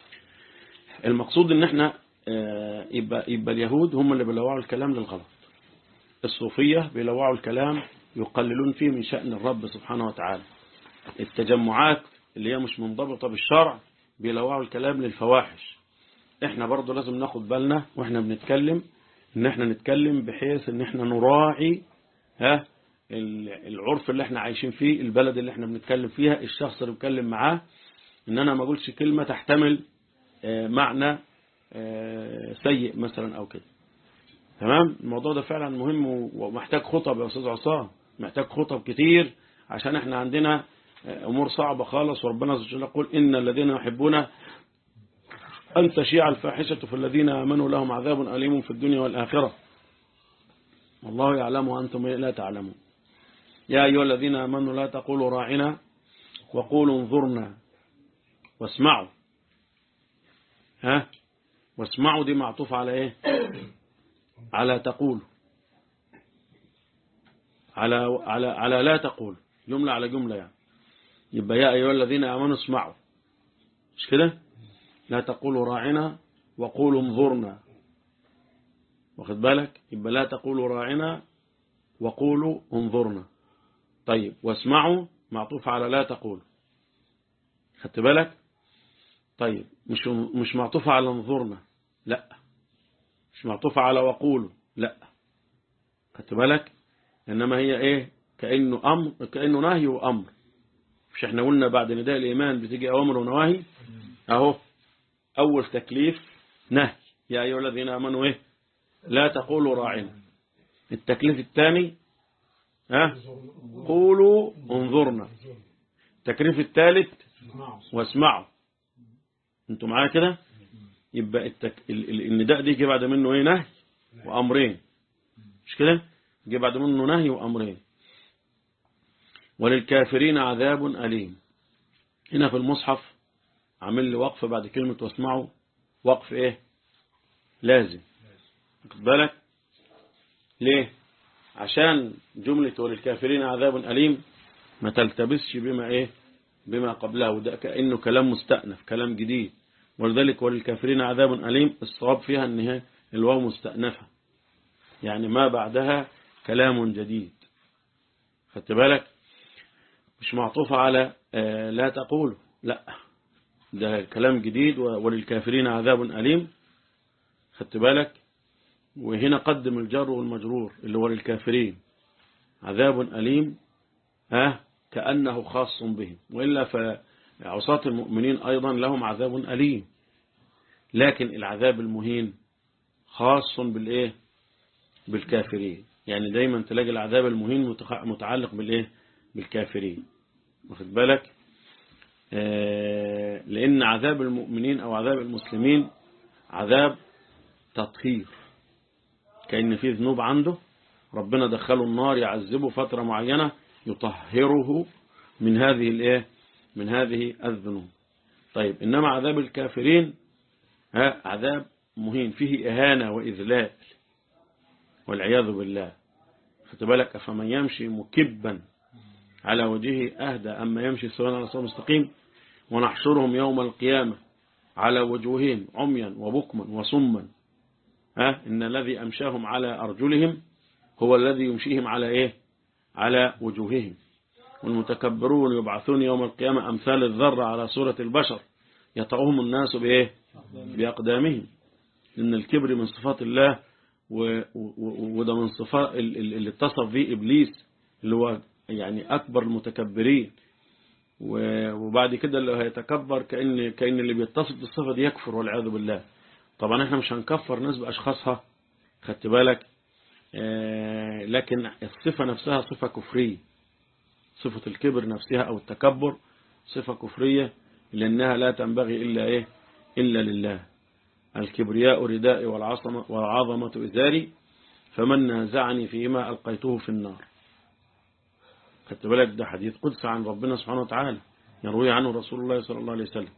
المقصود ان احنا آه، يبقى يبقى اليهود هم اللي بيلوعوا الكلام للغلط الصوفية بيلوعوا الكلام يقللون فيه من شأن الرب سبحانه وتعالى التجمعات اللي هي مش منضبطة بالشرع بيلوعوا الكلام للفواحش احنا برضو لازم ناخد بالنا واحنا بنتكلم ان احنا نتكلم بحيث ان احنا نراعي ها العرف اللي احنا عايشين فيه البلد اللي احنا بنتكلم فيها الشخص اللي بنتكلم معاه ان انا ما اقولش كلمة تحتمل آه، معنى آه، سيء مثلا او كده تمام الموضوع ده فعلا مهم ومحتاج خطب يا استاذ عصام محتاج خطب كتير عشان احنا عندنا آه، امور صعبة خالص وربنا سبحانه وتعالى يقول ان الذين يحبون ان تشيع الفاحشة في الذين امنوا لهم عذاب اليم في الدنيا والاخرة والله يعلم وانتم لا تعلمون يا ايها الذين امنوا لا تقولوا راعنا وقولوا انظرنا واسمعوا ها واسمعوا دي معطوف على ايه على تقول على على على لا تقول جملة على جملة يعني يبقى يا أيها الذين آمنوا اسمعوا مش كده لا تقولوا راعنا وقولوا انظرنا واخد بالك يبقى لا تقولوا راعنا وقولوا انظرنا طيب واسمعوا معطوف على لا تقولوا خدت بالك طيب مش مش معطوفة على انظرنا لا مش معطوفة على وقولوا لا خدت بالك إنما هي إيه كأنه أمر كأنه نهي وأمر مش احنا قلنا بعد نداء الإيمان بتيجي أوامر ونواهي أهو أول تكليف نهي يا أيها الذين آمنوا إيه لا تقولوا راعنا التكليف الثاني ها قولوا انظرنا التكليف الثالث واسمعوا انتوا معايا كده يبقى التك... النداء دي جه بعد منه ايه نهي وامرين مش كده جه بعد منه نهي وامرين وللكافرين عذاب أليم هنا في المصحف عامل لي وقف بعد كلمة واسمعوا وقف ايه لازم خد بالك ليه عشان جملة وللكافرين عذاب أليم ما تلتبسش بما ايه بما قبلها وده كأنه كلام مستأنف كلام جديد ولذلك وللكافرين عذاب أليم الصواب فيها ان هي الواو مستأنفة يعني ما بعدها كلام جديد خدت بالك مش معطوفة على آه، لا تقول لا ده كلام جديد وللكافرين عذاب أليم خدت بالك وهنا قدم الجر والمجرور اللي هو للكافرين عذاب أليم ها كأنه خاص بهم وإلا فعصاة المؤمنين أيضا لهم عذاب أليم لكن العذاب المهين خاص بالإيه بالكافرين يعني دايما تلاقي العذاب المهين متخ- متعلق بالايه بالكافرين واخد بالك آه، لان عذاب المؤمنين او عذاب المسلمين عذاب تطهير كأن في ذنوب عنده ربنا دخله النار يعذبه فترة معينة يطهره من هذه الايه من هذه الذنوب طيب إنما عذاب الكافرين ها عذاب مهين فيه إهانة وإذلال والعياذ بالله خد بالك أفمن يمشي مكبا على وجهه أهدى أما يمشي سواء على صراط مستقيم ونحشرهم يوم القيامة على وجوههم عميا وبكما وصما ها إن الذي أمشاهم على أرجلهم هو الذي يمشيهم على إيه على وجوههم والمتكبرون يبعثون يوم القيامة أمثال الذرة على صورة البشر يطعهم الناس بإيه بأقدامهم إن الكبر من صفات الله و- و- وده من صفات ال- ال- اللي اتصف به إبليس اللي هو يعني أكبر المتكبرين و- وبعد كده اللي هيتكبر كأن كأن اللي بيتصف بالصفة دي يكفر والعياذ بالله طبعا احنا مش هنكفر ناس بأشخاصها خدت بالك آه، لكن الصفة نفسها صفة كفرية صفة الكبر نفسها أو التكبر صفة كفرية لأنها لا تنبغي إلا إيه إلا لله الكبرياء ردائي والعصمة والعظمة إزاري فمن نازعني فيما ألقيته في النار خدت بالك ده حديث قدس عن ربنا سبحانه وتعالى يروي عنه رسول الله صلى الله عليه وسلم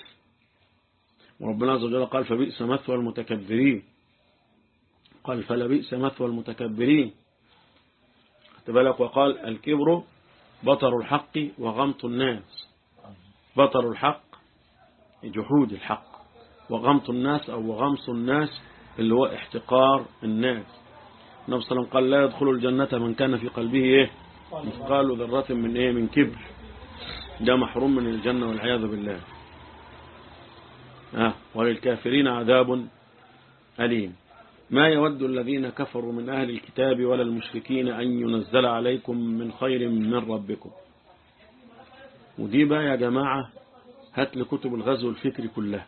وربنا عز وجل قال فبئس مثوى المتكبرين قال فلبئس مثوى المتكبرين خدت بالك وقال الكبر بطر الحق وغمط الناس بطر الحق جحود الحق وغمط الناس أو وغمص الناس اللي هو احتقار الناس النبي صلى الله عليه وسلم قال لا يدخل الجنة من كان في قلبه إيه مثقال ذرة من إيه من كبر ده محروم من الجنة والعياذ بالله آه وللكافرين عذاب أليم ما يود الذين كفروا من أهل الكتاب ولا المشركين أن ينزل عليكم من خير من ربكم ودي بقى يا جماعة هات لي كتب الغزو الفكري كلها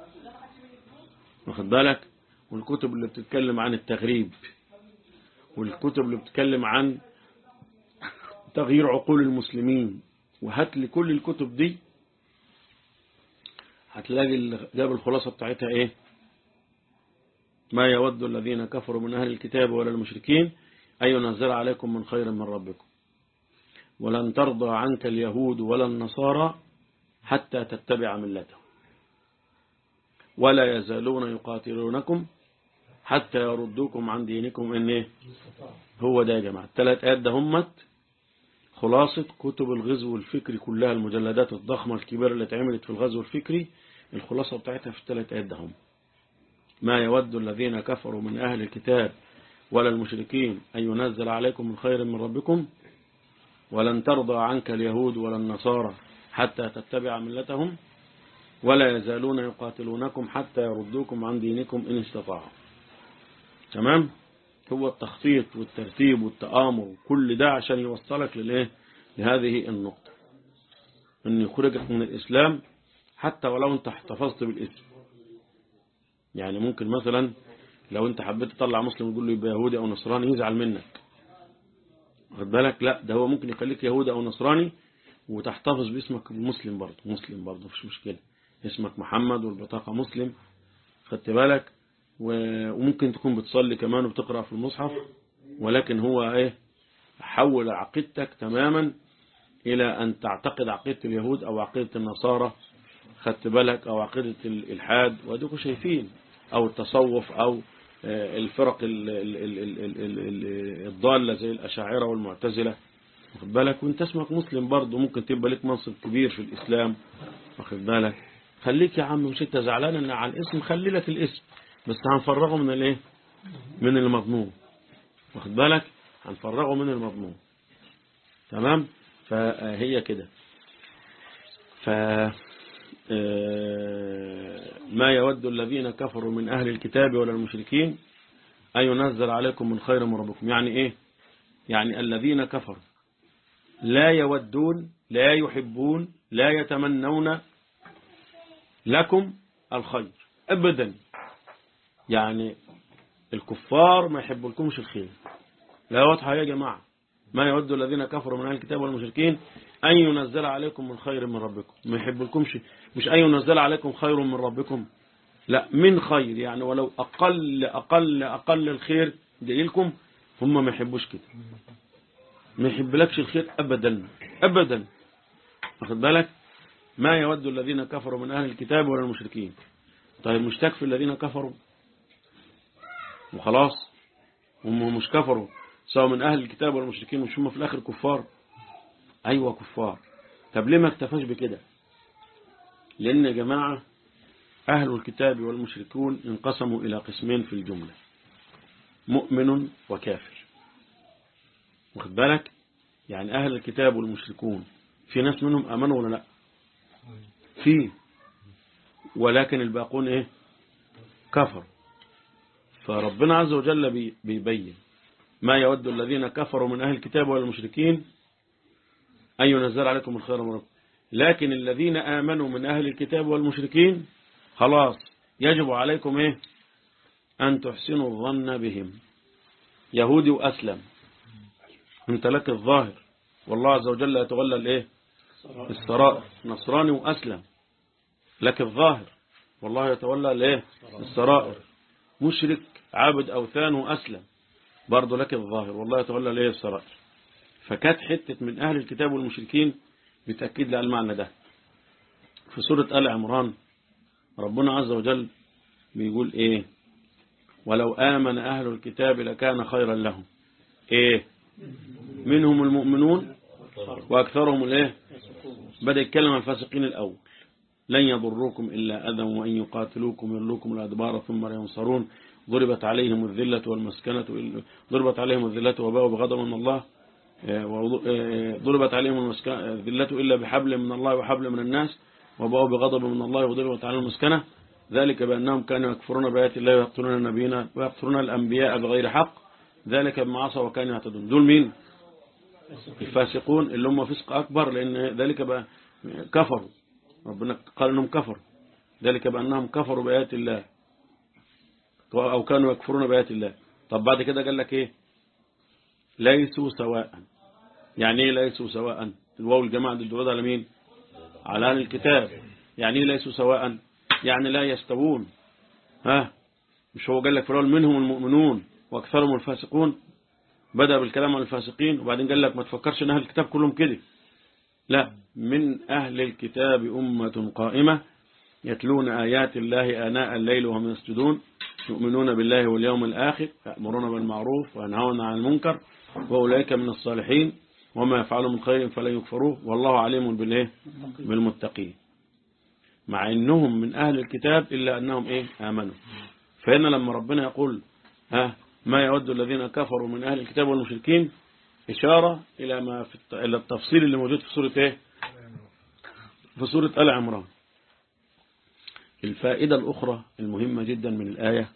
واخد بالك والكتب اللي بتتكلم عن التغريب والكتب اللي بتتكلم عن تغيير عقول المسلمين وهات لي كل الكتب دي هتلاقي ال- جاب الخلاصة بتاعتها ايه ما يود الذين كفروا من أهل الكتاب ولا المشركين أن ينزل عليكم من خير من ربكم ولن ترضى عنك اليهود ولا النصارى حتى تتبع ملتهم ولا يزالون يقاتلونكم حتى يردوكم عن دينكم ان ايه هو ده يا جماعة الثلاث آيات ده همت خلاصة كتب الغزو الفكري كلها المجلدات الضخمة الكبيرة اللي اتعملت في الغزو الفكري الخلاصة بتاعتها في الثلاث آيات ده هم ما يود الذين كفروا من أهل الكتاب ولا المشركين أن ينزل عليكم من خير من ربكم ولن ترضى عنك اليهود ولا النصارى حتى تتبع ملتهم ولا يزالون يقاتلونكم حتى يردوكم عن دينكم إن استطاعوا تمام هو التخطيط والترتيب والتآمر كل ده عشان يوصلك للإيه لهذه النقطة أن يخرجك من الإسلام حتى ولو أنت احتفظت بالاسم يعني ممكن مثلا لو أنت حبيت تطلع مسلم تقول له يبقى يهودي أو نصراني يزعل منك واخد بالك لا ده هو ممكن يخليك يهودي أو نصراني وتحتفظ باسمك مسلم برضه مسلم برضه مفيش مشكلة اسمك محمد والبطاقة مسلم خدت بالك و- وممكن تكون بتصلي كمان وبتقرأ في المصحف ولكن هو ايه حول عقيدتك تماما إلى أن تعتقد عقيدة اليهود أو عقيدة النصارى خدت بالك أو عقيدة الإلحاد واديكوا شايفين أو التصوف أو آه، الفرق ال- ال- ال- ال- ال- ال- ال- الضالة زي الأشاعرة والمعتزلة واخد بالك وانت اسمك مسلم برضه ممكن تبقى لك منصب كبير في الإسلام واخد بالك خليك يا عم مش انت زعلان ان على الاسم خلي لك الاسم بس هنفرغه من الايه من المضمون واخد بالك هنفرغه من المضمون تمام فهي كده ف آه، ما يود الذين كفروا من أهل الكتاب ولا المشركين أن ينزل عليكم من خير من ربكم يعني إيه يعني الذين كفروا لا يودون لا يحبون لا يتمنون لكم الخير أبدا يعني الكفار ما يحبوا لكمش الخير لا واضحة يا جماعة ما يود الذين كفروا من أهل الكتاب والمشركين أن ينزل عليكم من خير من ربكم ما يحبلكمش مش أن ينزل عليكم خير من ربكم لا من خير يعني ولو أقل أقل أقل الخير جاي لكم هم ما يحبوش كده ما يحبلكش الخير أبدا أبدا واخد بالك ما يود الذين كفروا من أهل الكتاب ولا المشركين طيب مش تكفي الذين كفروا وخلاص هم مش كفروا سواء من أهل الكتاب ولا المشركين مش هم في الآخر كفار أيوة كفار طب ليه ما اكتفاش بكده لأن يا جماعة أهل الكتاب والمشركون انقسموا إلى قسمين في الجملة مؤمن وكافر واخد بالك يعني أهل الكتاب والمشركون في ناس منهم أمنوا ولا لا في ولكن الباقون إيه كفر فربنا عز وجل بي- بيبين ما يود الذين كفروا من أهل الكتاب والمشركين أن ينزل عليكم الخير من ربكم لكن الذين آمنوا من أهل الكتاب والمشركين خلاص يجب عليكم إيه أن تحسنوا الظن بهم يهودي وأسلم انت لك الظاهر والله عز وجل يتولى الايه السرائر نصراني وأسلم لك الظاهر والله يتولى الايه السرائر مشرك عابد أوثان وأسلم برضه لك الظاهر والله يتولى الايه السرائر فكانت حتة من أهل الكتاب والمشركين بتأكيد لها المعنى ده في سورة آل عمران ربنا عز وجل بيقول ايه ولو آمن أهل الكتاب لكان خيرا لهم ايه منهم المؤمنون وأكثرهم الايه بدأ يتكلم عن الفاسقين الأول لن يضروكم إلا أذى وأن يقاتلوكم يرلوكم الأدبار ثم لا ينصرون ضربت عليهم الذلة والمسكنة ضربت عليهم الذلة وباءوا بغضب من الله آه، وض- آه، ضربت عليهم المسك- الذلة إلا بحبل من الله وحبل من الناس وباءوا بغضب من الله وضربت عليهم المسكنة ذلك بأنهم كانوا يكفرون بآيات الله ويقتلون النبيين ويقتلون الأنبياء بغير حق ذلك بما عصوا وكانوا يعتدون دول مين الفاسقون اللي هم فسق أكبر لأن ذلك بقى كفروا ربنا قال أنهم كفروا ذلك بأنهم كفروا بآيات الله أو كانوا يكفرون بآيات الله طب بعد كده قال لك إيه ليسوا سواء يعني إيه ليسوا سواء الواو الجماعة دي الدرود على مين على أهل الكتاب يعني إيه ليسوا سواء يعني لا يستوون ها مش هو قال لك في الأول منهم المؤمنون وأكثرهم الفاسقون بدأ بالكلام عن الفاسقين وبعدين قال لك ما تفكرش ان اهل الكتاب كلهم كده لا من اهل الكتاب امة قائمة يتلون ايات الله اناء الليل وهم يسجدون يؤمنون بالله واليوم الاخر يأمرون بالمعروف وينهون عن المنكر واولئك من الصالحين وما يفعلوا من خير فلا يكفروه والله عليم بالايه بالمتقين مع انهم من اهل الكتاب الا انهم ايه امنوا فهنا لما ربنا يقول ها ما يود الذين كفروا من أهل الكتاب والمشركين إشارة إلى ما في الت- إلى التفصيل اللي موجود في سورة إيه في سورة آل عمران الفائدة الأخرى المهمة جدا من الآية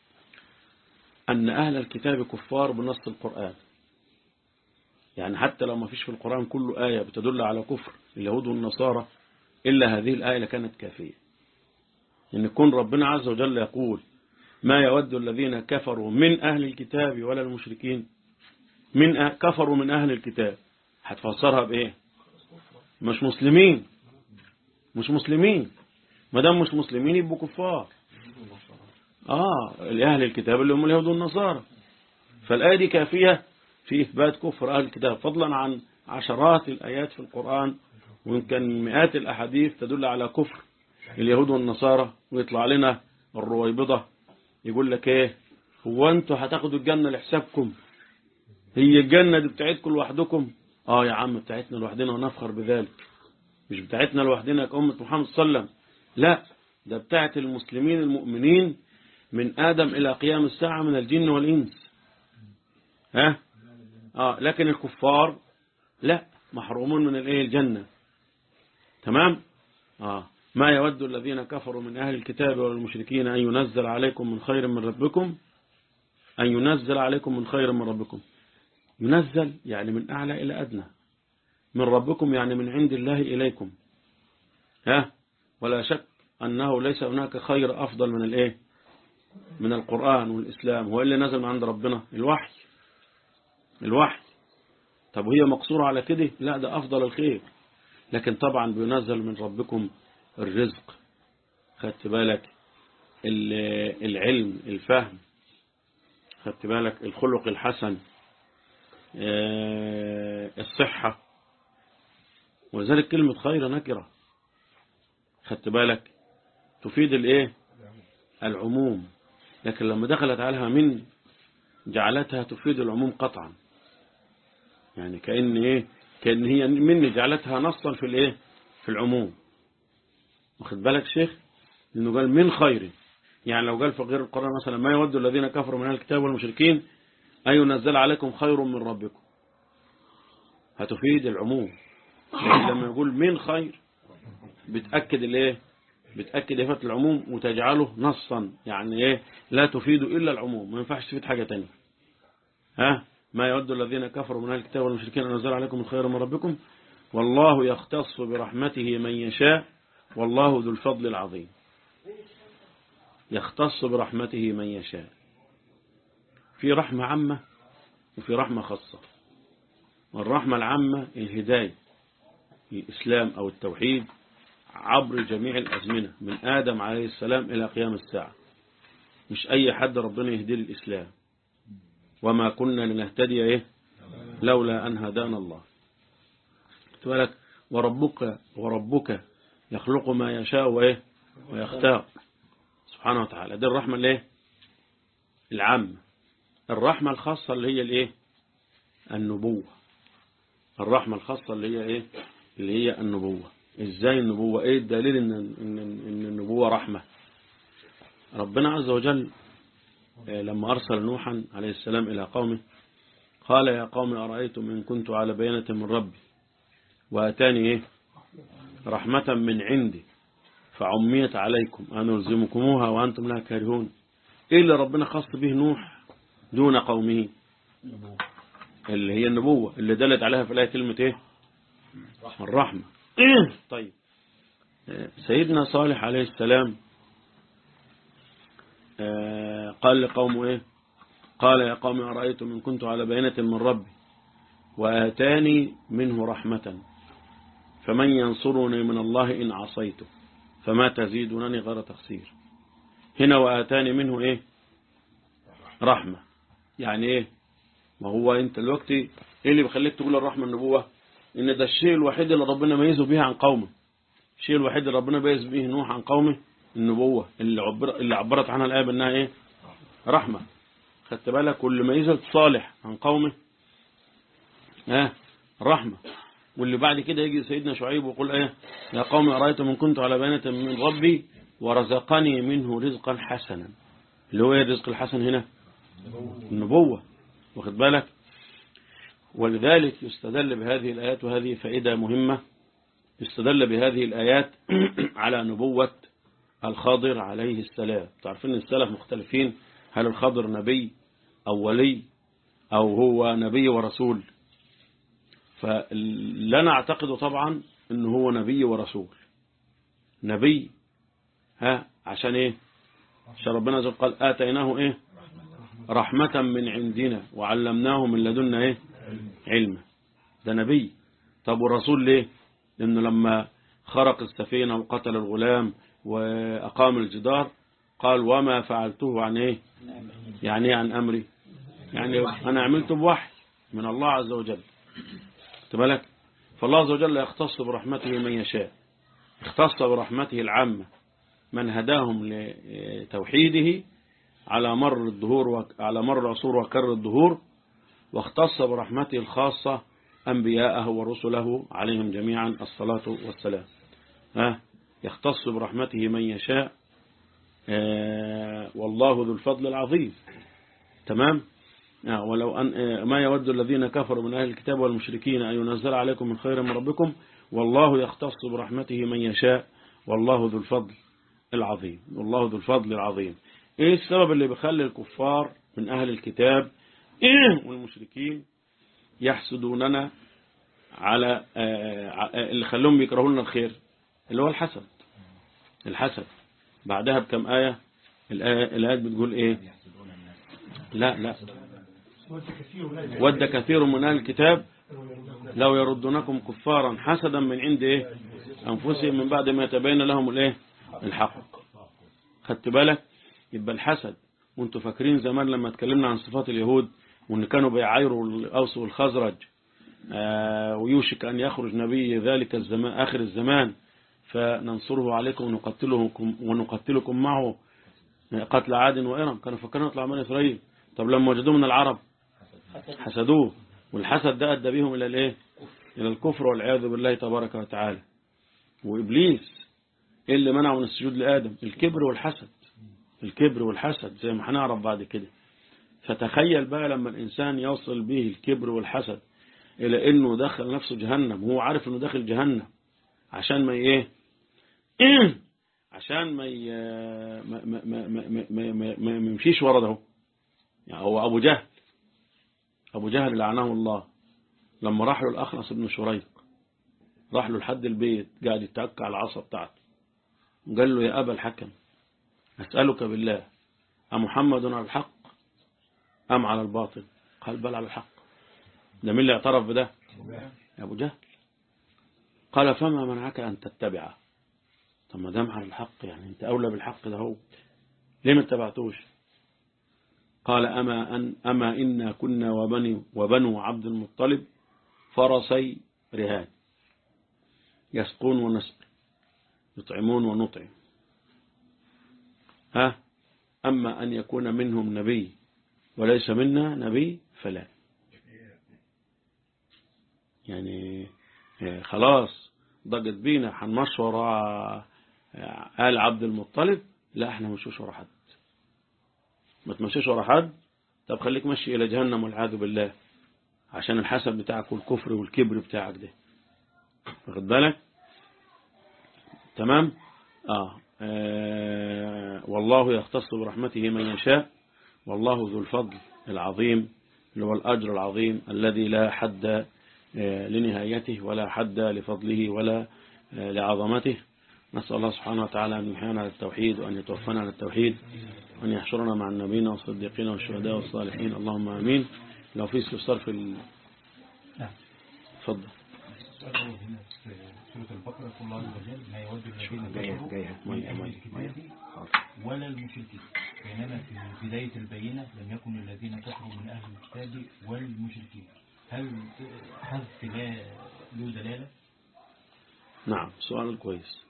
أن أهل الكتاب كفار بنص القرآن يعني حتى لو ما فيش في القرآن كله آية بتدل على كفر اليهود والنصارى إلا هذه الآية لكانت كافية إن يكون ربنا عز وجل يقول ما يود الذين كفروا من أهل الكتاب ولا المشركين من أه كفروا من أهل الكتاب هتفسرها بإيه مش مسلمين مش مسلمين ما دام مش مسلمين يبقوا كفار آه لأهل الكتاب اللي هم اليهود والنصارى فالآية دي كافية في إثبات كفر أهل الكتاب فضلا عن عشرات الآيات في القرآن وإن كان مئات الأحاديث تدل على كفر اليهود والنصارى ويطلع لنا الرويبضة يقول لك ايه هو انتوا هتاخدوا الجنة لحسابكم هي الجنة دي بتاعتكم لوحدكم اه يا عم بتاعتنا لوحدنا ونفخر بذلك مش بتاعتنا لوحدنا كأمة محمد صلى الله عليه وسلم لا ده بتاعت المسلمين المؤمنين من آدم إلى قيام الساعة من الجن والإنس ها اه لكن الكفار لا محرومون من الايه الجنة تمام اه ما يود الذين كفروا من أهل الكتاب والمشركين أن ينزل عليكم من خير من ربكم أن ينزل عليكم من خير من ربكم ينزل يعني من أعلى إلى أدنى من ربكم يعني من عند الله إليكم ها ولا شك أنه ليس هناك خير أفضل من الإيه من القرآن والإسلام هو اللي نزل من عند ربنا الوحي الوحي طب وهي مقصورة على كده لا ده أفضل الخير لكن طبعا بينزل من ربكم الرزق خدت بالك ال- العلم الفهم خدت بالك الخلق الحسن آه، الصحة وذلك كلمة خير نكرة خدت بالك تفيد الايه العموم لكن لما دخلت عليها من جعلتها تفيد العموم قطعا يعني كأن ايه كأن هي من جعلتها نصا في الايه في العموم واخد بالك شيخ لانه قال من خير يعني لو قال في غير القرآن مثلا ما يود الذين كفروا من أهل الكتاب والمشركين أن ينزل عليكم خير من ربكم هتفيد العموم لكن لما يقول من خير بتأكد الايه بتأكد إفادة العموم وتجعله نصا يعني ايه لا تفيد إلا العموم ما ينفعش تفيد حاجة تانية ها ما يود الذين كفروا من أهل الكتاب والمشركين أن ينزل عليكم الخير من ربكم والله يختص برحمته من يشاء والله ذو الفضل العظيم يختص برحمته من يشاء في رحمة عامة وفي رحمة خاصة والرحمة العامة الهداية الإسلام أو التوحيد عبر جميع الأزمنة من آدم عليه السلام إلى قيام الساعة مش أي حد ربنا يهدي الإسلام وما كنا لنهتدي إيه لولا أن هدانا الله تقولك وربك وربك يخلق ما يشاء وإيه ويختار سبحانه وتعالى دي الرحمة الايه العامة الرحمة الخاصة اللي هي الايه النبوة الرحمة الخاصة اللي هي ايه اللي هي النبوة ازاي النبوة ايه الدليل ان, إن, إن النبوة رحمة ربنا عز وجل لما أرسل نوحا عليه السلام إلى قومه قال يا قوم أرأيتم إن كنت على بينة من ربي وأتاني إيه رحمة من عندي فعميت عليكم أنلزمكموها وأنتم لها كارهون إيه اللي ربنا خص به نوح دون قومه اللي هي النبوة اللي دلت عليها في الآية كلمة إيه الرحمة طيب سيدنا صالح عليه السلام قال لقومه إيه قال يا قوم أرأيتم إن كنت على بينة من ربي وآتاني منه رحمة فمن ينصرني من الله إن عصيته فما تزيدونني غير تخسير هنا وآتاني منه إيه رحمة يعني إيه ما هو أنت الوقت إيه اللي بيخليك تقول الرحمة النبوة إن ده الشيء الوحيد اللي ربنا ميزه به عن قومه الشيء الوحيد اللي ربنا ميز به نوح عن قومه النبوة اللي, عبر اللي عبرت عنها الآية بأنها إيه رحمة خدت بالك واللي ميزت صالح عن قومه ها رحمة واللي بعد كده يجي سيدنا شعيب ويقول ايه يا قوم أرأيتم من كنت على بينة من ربي ورزقني منه رزقا حسنا اللي هو ايه الرزق الحسن هنا النبوة واخد بالك ولذلك يستدل بهذه الآيات وهذه فائدة مهمة يستدل بهذه الآيات على نبوة الخضر عليه السلام تعرفين السلف مختلفين هل الخضر نبي أو ولي أو هو نبي ورسول فلا نعتقد طبعا ان هو نبي ورسول نبي ها عشان ايه عشان ربنا عز وجل قال آتيناه ايه رحمة من عندنا وعلمناه من لدنا ايه علما ده نبي طب والرسول ليه لانه لما خرق السفينة وقتل الغلام وأقام الجدار قال وما فعلته عن ايه يعني عن أمري يعني أنا عملته بوحي من الله عز وجل بالك فالله عز وجل يختص برحمته من يشاء اختص برحمته العامة من هداهم لتوحيده على مر الدهور على مر العصور وكر الدهور واختص برحمته الخاصة أنبياءه ورسله عليهم جميعا الصلاة والسلام ها يختص برحمته من يشاء والله ذو الفضل العظيم تمام ولو أن ما يود الذين كفروا من أهل الكتاب والمشركين أن ينزل عليكم من خير من ربكم والله يختص برحمته من يشاء والله ذو الفضل العظيم والله ذو الفضل العظيم ايه السبب اللي بيخلي الكفار من أهل الكتاب والمشركين يحسدوننا على اللي خلوهم يكرهوا لنا الخير اللي هو الحسد الحسد بعدها بكم آية الآية الآيات بتقول ايه لا لا ود كثير من أهل الكتاب لو يردونكم كفارا حسدا من عند إيه أنفسهم من بعد ما يتبين لهم الإيه الحق خدت بالك يبقى الحسد وانتوا فاكرين زمان لما اتكلمنا عن صفات اليهود وان كانوا بيعايروا الأوس والخزرج آه ويوشك أن يخرج نبي ذلك الزمان آخر الزمان فننصره عليكم ونقتلكم, ونقتلكم معه قتل عاد وإرم كانوا فكرنا يطلع من إسرائيل طب لما وجدوه من العرب حسدوه والحسد ده أدى بهم إلى الإيه إلى الكفر والعياذ بالله تبارك وتعالى وإبليس إيه اللي منعه من السجود لآدم الكبر والحسد الكبر والحسد زي ما هنعرف بعد كده فتخيل بقى لما الإنسان يوصل به الكبر والحسد إلى إنه دخل نفسه جهنم وهو عارف إنه داخل جهنم عشان ما إيه عشان ما ي... ما ما ما ما ما ما ما يمشيش ورا ده يعني هو أبو جهل أبو جهل لعنه الله لما راح له الأخنص بن شريق راح له لحد البيت قاعد يتعكى على العصا بتاعته قال له يا أبا الحكم أسألك بالله أمحمد على الحق أم على الباطل قال بل على الحق ده مين اللي اعترف بده يا أبو جهل قال فما منعك أن تتبعه طب ما دام على الحق يعني انت أولى بالحق ده هو ليه ما اتبعتوش قال أما, أن أما إنا كنا وبني وبنو عبد المطلب فرسي رهان يسقون ونسقي يطعمون ونطعم ها أما أن يكون منهم نبي وليس منا نبي فلا يعني خلاص ضجت بينا هنمشي ورا آل عبد المطلب لا احنا مشوش ورا حد ما تمشيش ورا حد طب خليك مشي إلى جهنم والعياذ بالله عشان الحسب بتاعك والكفر والكبر بتاعك ده واخد بالك تمام آه. آه والله يختص برحمته من يشاء والله ذو الفضل العظيم اللي هو الأجر العظيم الذي لا حد آه لنهايته ولا حد لفضله ولا آه لعظمته نسأل الله سبحانه وتعالى أن يحيانا على التوحيد وأن يتوفنا على التوحيد وأن يحشرنا مع النبيين والصديقين والشهداء والصالحين اللهم آمين لو في استفسار في ال... تفضل سورة البقرة الله عز وجل ما يود الذين كفروا من أهل الكتاب ولا المشركين بينما في بداية البينة لم يكن الذين كفروا من أهل الكتاب والمشركين هل حذف لا له دلالة؟ نعم سؤال كويس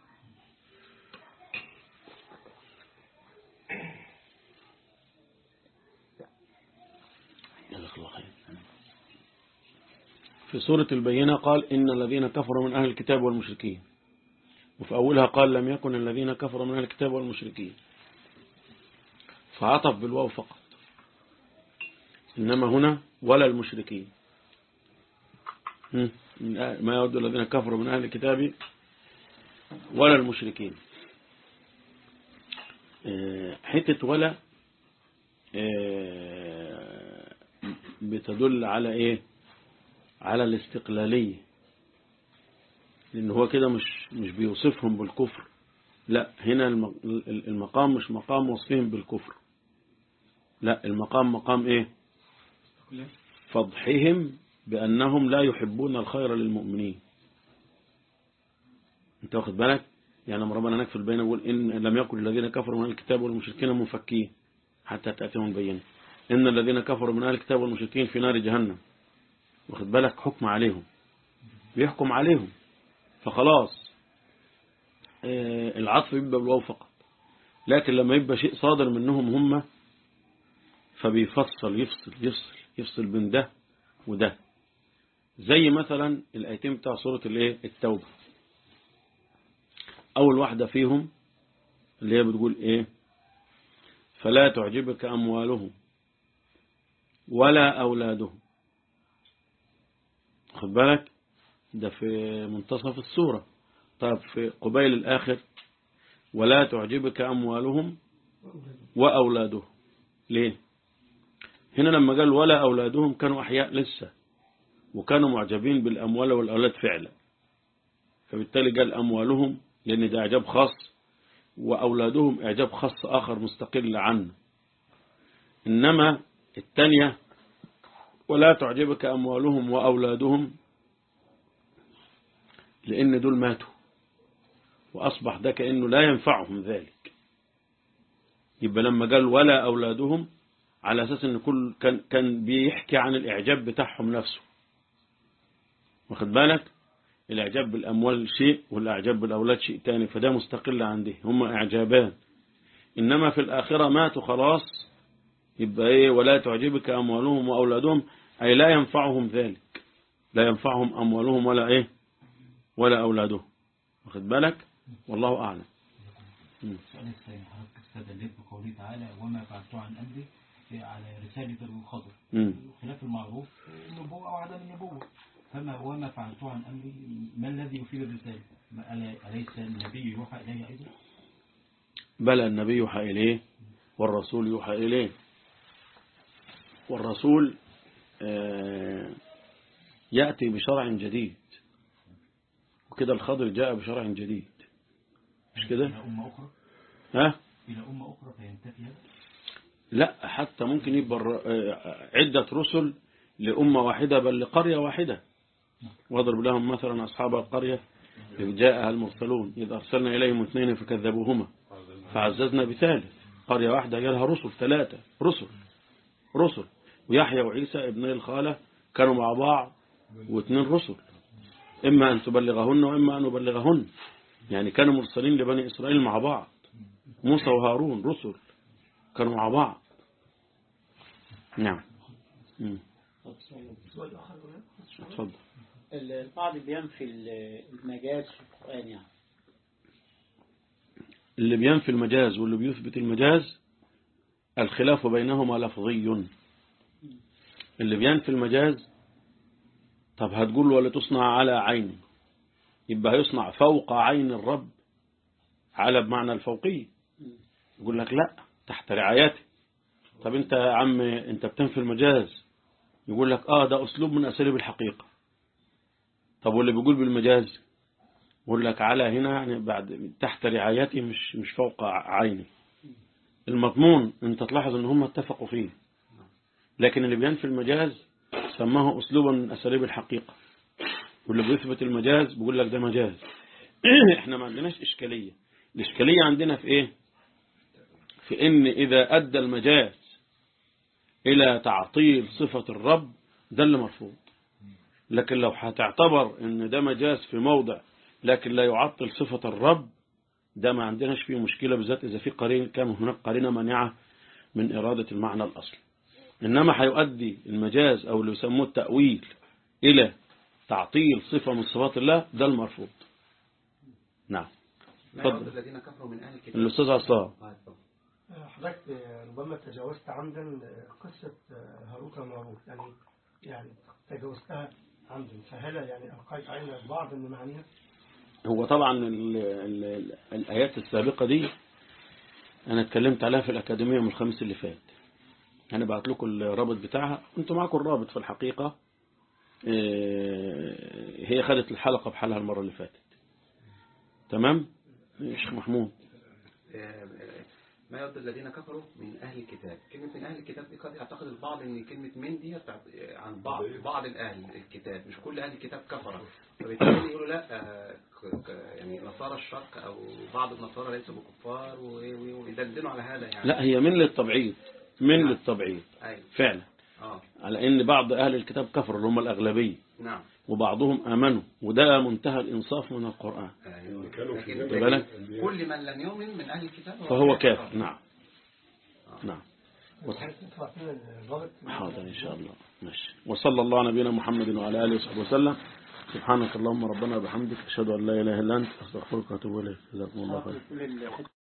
في سورة البينة قال إن الذين كفروا من أهل الكتاب والمشركين وفي أولها قال لم يكن الذين كفروا من أهل الكتاب والمشركين فعطف بالواو فقط إنما هنا ولا المشركين ما يود الذين كفروا من أهل الكتاب ولا المشركين حتة ولا بتدل على ايه على الاستقلالية لان هو كده مش مش بيوصفهم بالكفر لا هنا المقام مش مقام وصفهم بالكفر لا المقام مقام ايه فضحهم بأنهم لا يحبون الخير للمؤمنين انت واخد بالك يعني لما ربنا نكفل بينه يقول إن لم يكن الذين كفروا من الكتاب والمشركين منفكين حتى تأتيهم بينه إن الذين كفروا من أهل الكتاب والمشركين في نار جهنم واخد بالك حكم عليهم بيحكم عليهم فخلاص آه العطف يبقى بالواو فقط لكن لما يبقى شيء صادر منهم هم فبيفصل يفصل يفصل يفصل بين ده وده زي مثلا الآيتين بتاع سورة الايه التوبة أول واحدة فيهم اللي هي بتقول إيه فلا تعجبك أموالهم ولا أولادهم خد بالك ده في منتصف السورة طيب في قبيل الآخر ولا تعجبك أموالهم وأولادهم ليه هنا لما قال ولا أولادهم كانوا أحياء لسه وكانوا معجبين بالأموال والأولاد فعلا فبالتالي قال أموالهم لأن ده إعجاب خاص وأولادهم إعجاب خاص آخر مستقل عنه إنما الثانية ولا تعجبك أموالهم وأولادهم لأن دول ماتوا وأصبح ده كأنه لا ينفعهم ذلك يبقى لما قال ولا أولادهم على أساس أن كل كان, كان بيحكي عن الإعجاب بتاعهم نفسه واخد بالك الإعجاب بالأموال شيء والإعجاب بالأولاد شيء تاني فده مستقل عنده هم إعجابان إنما في الآخرة ماتوا خلاص يبقى إيه ولا تعجبك أموالهم وأولادهم أي لا ينفعهم ذلك لا ينفعهم أموالهم ولا إيه ولا أولادهم واخد بالك والله أعلم السؤال الثاني حضرتك استدلت بقوله تعالى وما فعلت عن أمري على رسالة الخضر مم. خلاف المعروف النبوة أو عدم النبوة فما وما فعلت عن أمري ما الذي يفيد الرسالة ما ألا- أليس النبي يوحى إليه أيضا بلى النبي يوحى إليه والرسول يوحى إليه والرسول آه، يأتي بشرع جديد وكده الخضر جاء بشرع جديد مش كده إلى أمة أخرى ها إلى أمة أخرى فينتفي هذا لا حتى ممكن يبقى الر- آه، عدة رسل لأمة واحدة بل لقرية واحدة واضرب لهم مثلا أصحاب القرية إذ جاءها المرسلون إذ أرسلنا إليهم اثنين فكذبوهما فعززنا بثالث قرية واحدة جالها رسل ثلاثة رسل رسل ويحيى وعيسى ابني الخالة كانوا مع بعض واثنين رسل إما أن تبلغهن وإما أن نبلغهن يعني كانوا مرسلين لبني إسرائيل مع بعض موسى وهارون رسل كانوا مع بعض نعم مم. سؤال آخر هنا. اتفضل البعض بينفي المجاز في القرآن يعني اللي بينفي المجاز واللي بيثبت المجاز الخلاف بينهما لفظي اللي بينفي المجاز طب هتقول ولا تصنع على عين يبقى يصنع فوق عين الرب على بمعنى الفوقية يقول لك لا تحت رعايته طب انت يا عم انت بتنفي المجاز يقول لك اه ده اسلوب من اساليب الحقيقة طب واللي بيقول بالمجاز يقول لك على هنا يعني بعد تحت رعايتي مش مش فوق عيني المضمون انت تلاحظ ان هم اتفقوا فيه لكن اللي بينفي المجاز سماه اسلوبا من اساليب الحقيقة واللي بيثبت المجاز بيقول لك ده مجاز احنا ما عندناش اشكالية الاشكالية عندنا في ايه في ان اذا ادى المجاز الى تعطيل صفة الرب ده اللي مرفوض لكن لو هتعتبر ان ده مجاز في موضع لكن لا يعطل صفة الرب ده ما عندناش فيه مشكلة بالذات إذا في قرين كان هناك قرينة مانعة من إرادة المعنى الأصلي إنما هيؤدي المجاز أو اللي يسموه التأويل إلى تعطيل صفة من صفات الله ده المرفوض نعم ما يعود اتفضل الذين كفروا من أهل الكتاب الأستاذ عصام آه، اتفضل. حضرتك ربما تجاوزت عمدا قصة هاروت وماروت يعني يعني تجاوزتها عمدا فهل يعني ألقيت علينا بعض من معانيها؟ هو طبعا ال ال ال الآيات السابقة دي أنا اتكلمت عليها في الأكاديمية من الخميس اللي فات أنا بعت لكم الرابط بتاعها أنتم معكم الرابط في الحقيقة إيه، هي خدت الحلقة بحالها المرة اللي فاتت تمام يا شيخ محمود آه، آه، ما يعود الذين كفروا من أهل الكتاب كلمة من أهل الكتاب دي قد يعتقد البعض أن كلمة من دي بتاعت- عن بعض بعض الأهل الكتاب مش كل أهل الكتاب كفرة فبالتالي يقولوا لا آه، ك- ك- يعني نصارى الشرق أو بعض النصارى ليسوا بكفار و- و- ويدللوا على هذا يعني لا هي من للتبعيض من للتبعيض أيوة فعلا اه على ان بعض اهل الكتاب كفروا اللي هم الاغلبيه نعم وبعضهم امنوا وده منتهى الانصاف من القران أيوة. لكن خد بالك؟ كل من لم يؤمن من أهل الكتاب فهو كافر نعم نعم وتحب تطلع فينا الرابط حاضر إن شاء الله ماشي وصلى الله على نبينا محمد وعلى آله وصحبه وسلم سبحانك اللهم ربنا وبحمدك أشهد أن لا إله إلا أنت أستغفرك وأتوب إليك جزاكم الله خير كل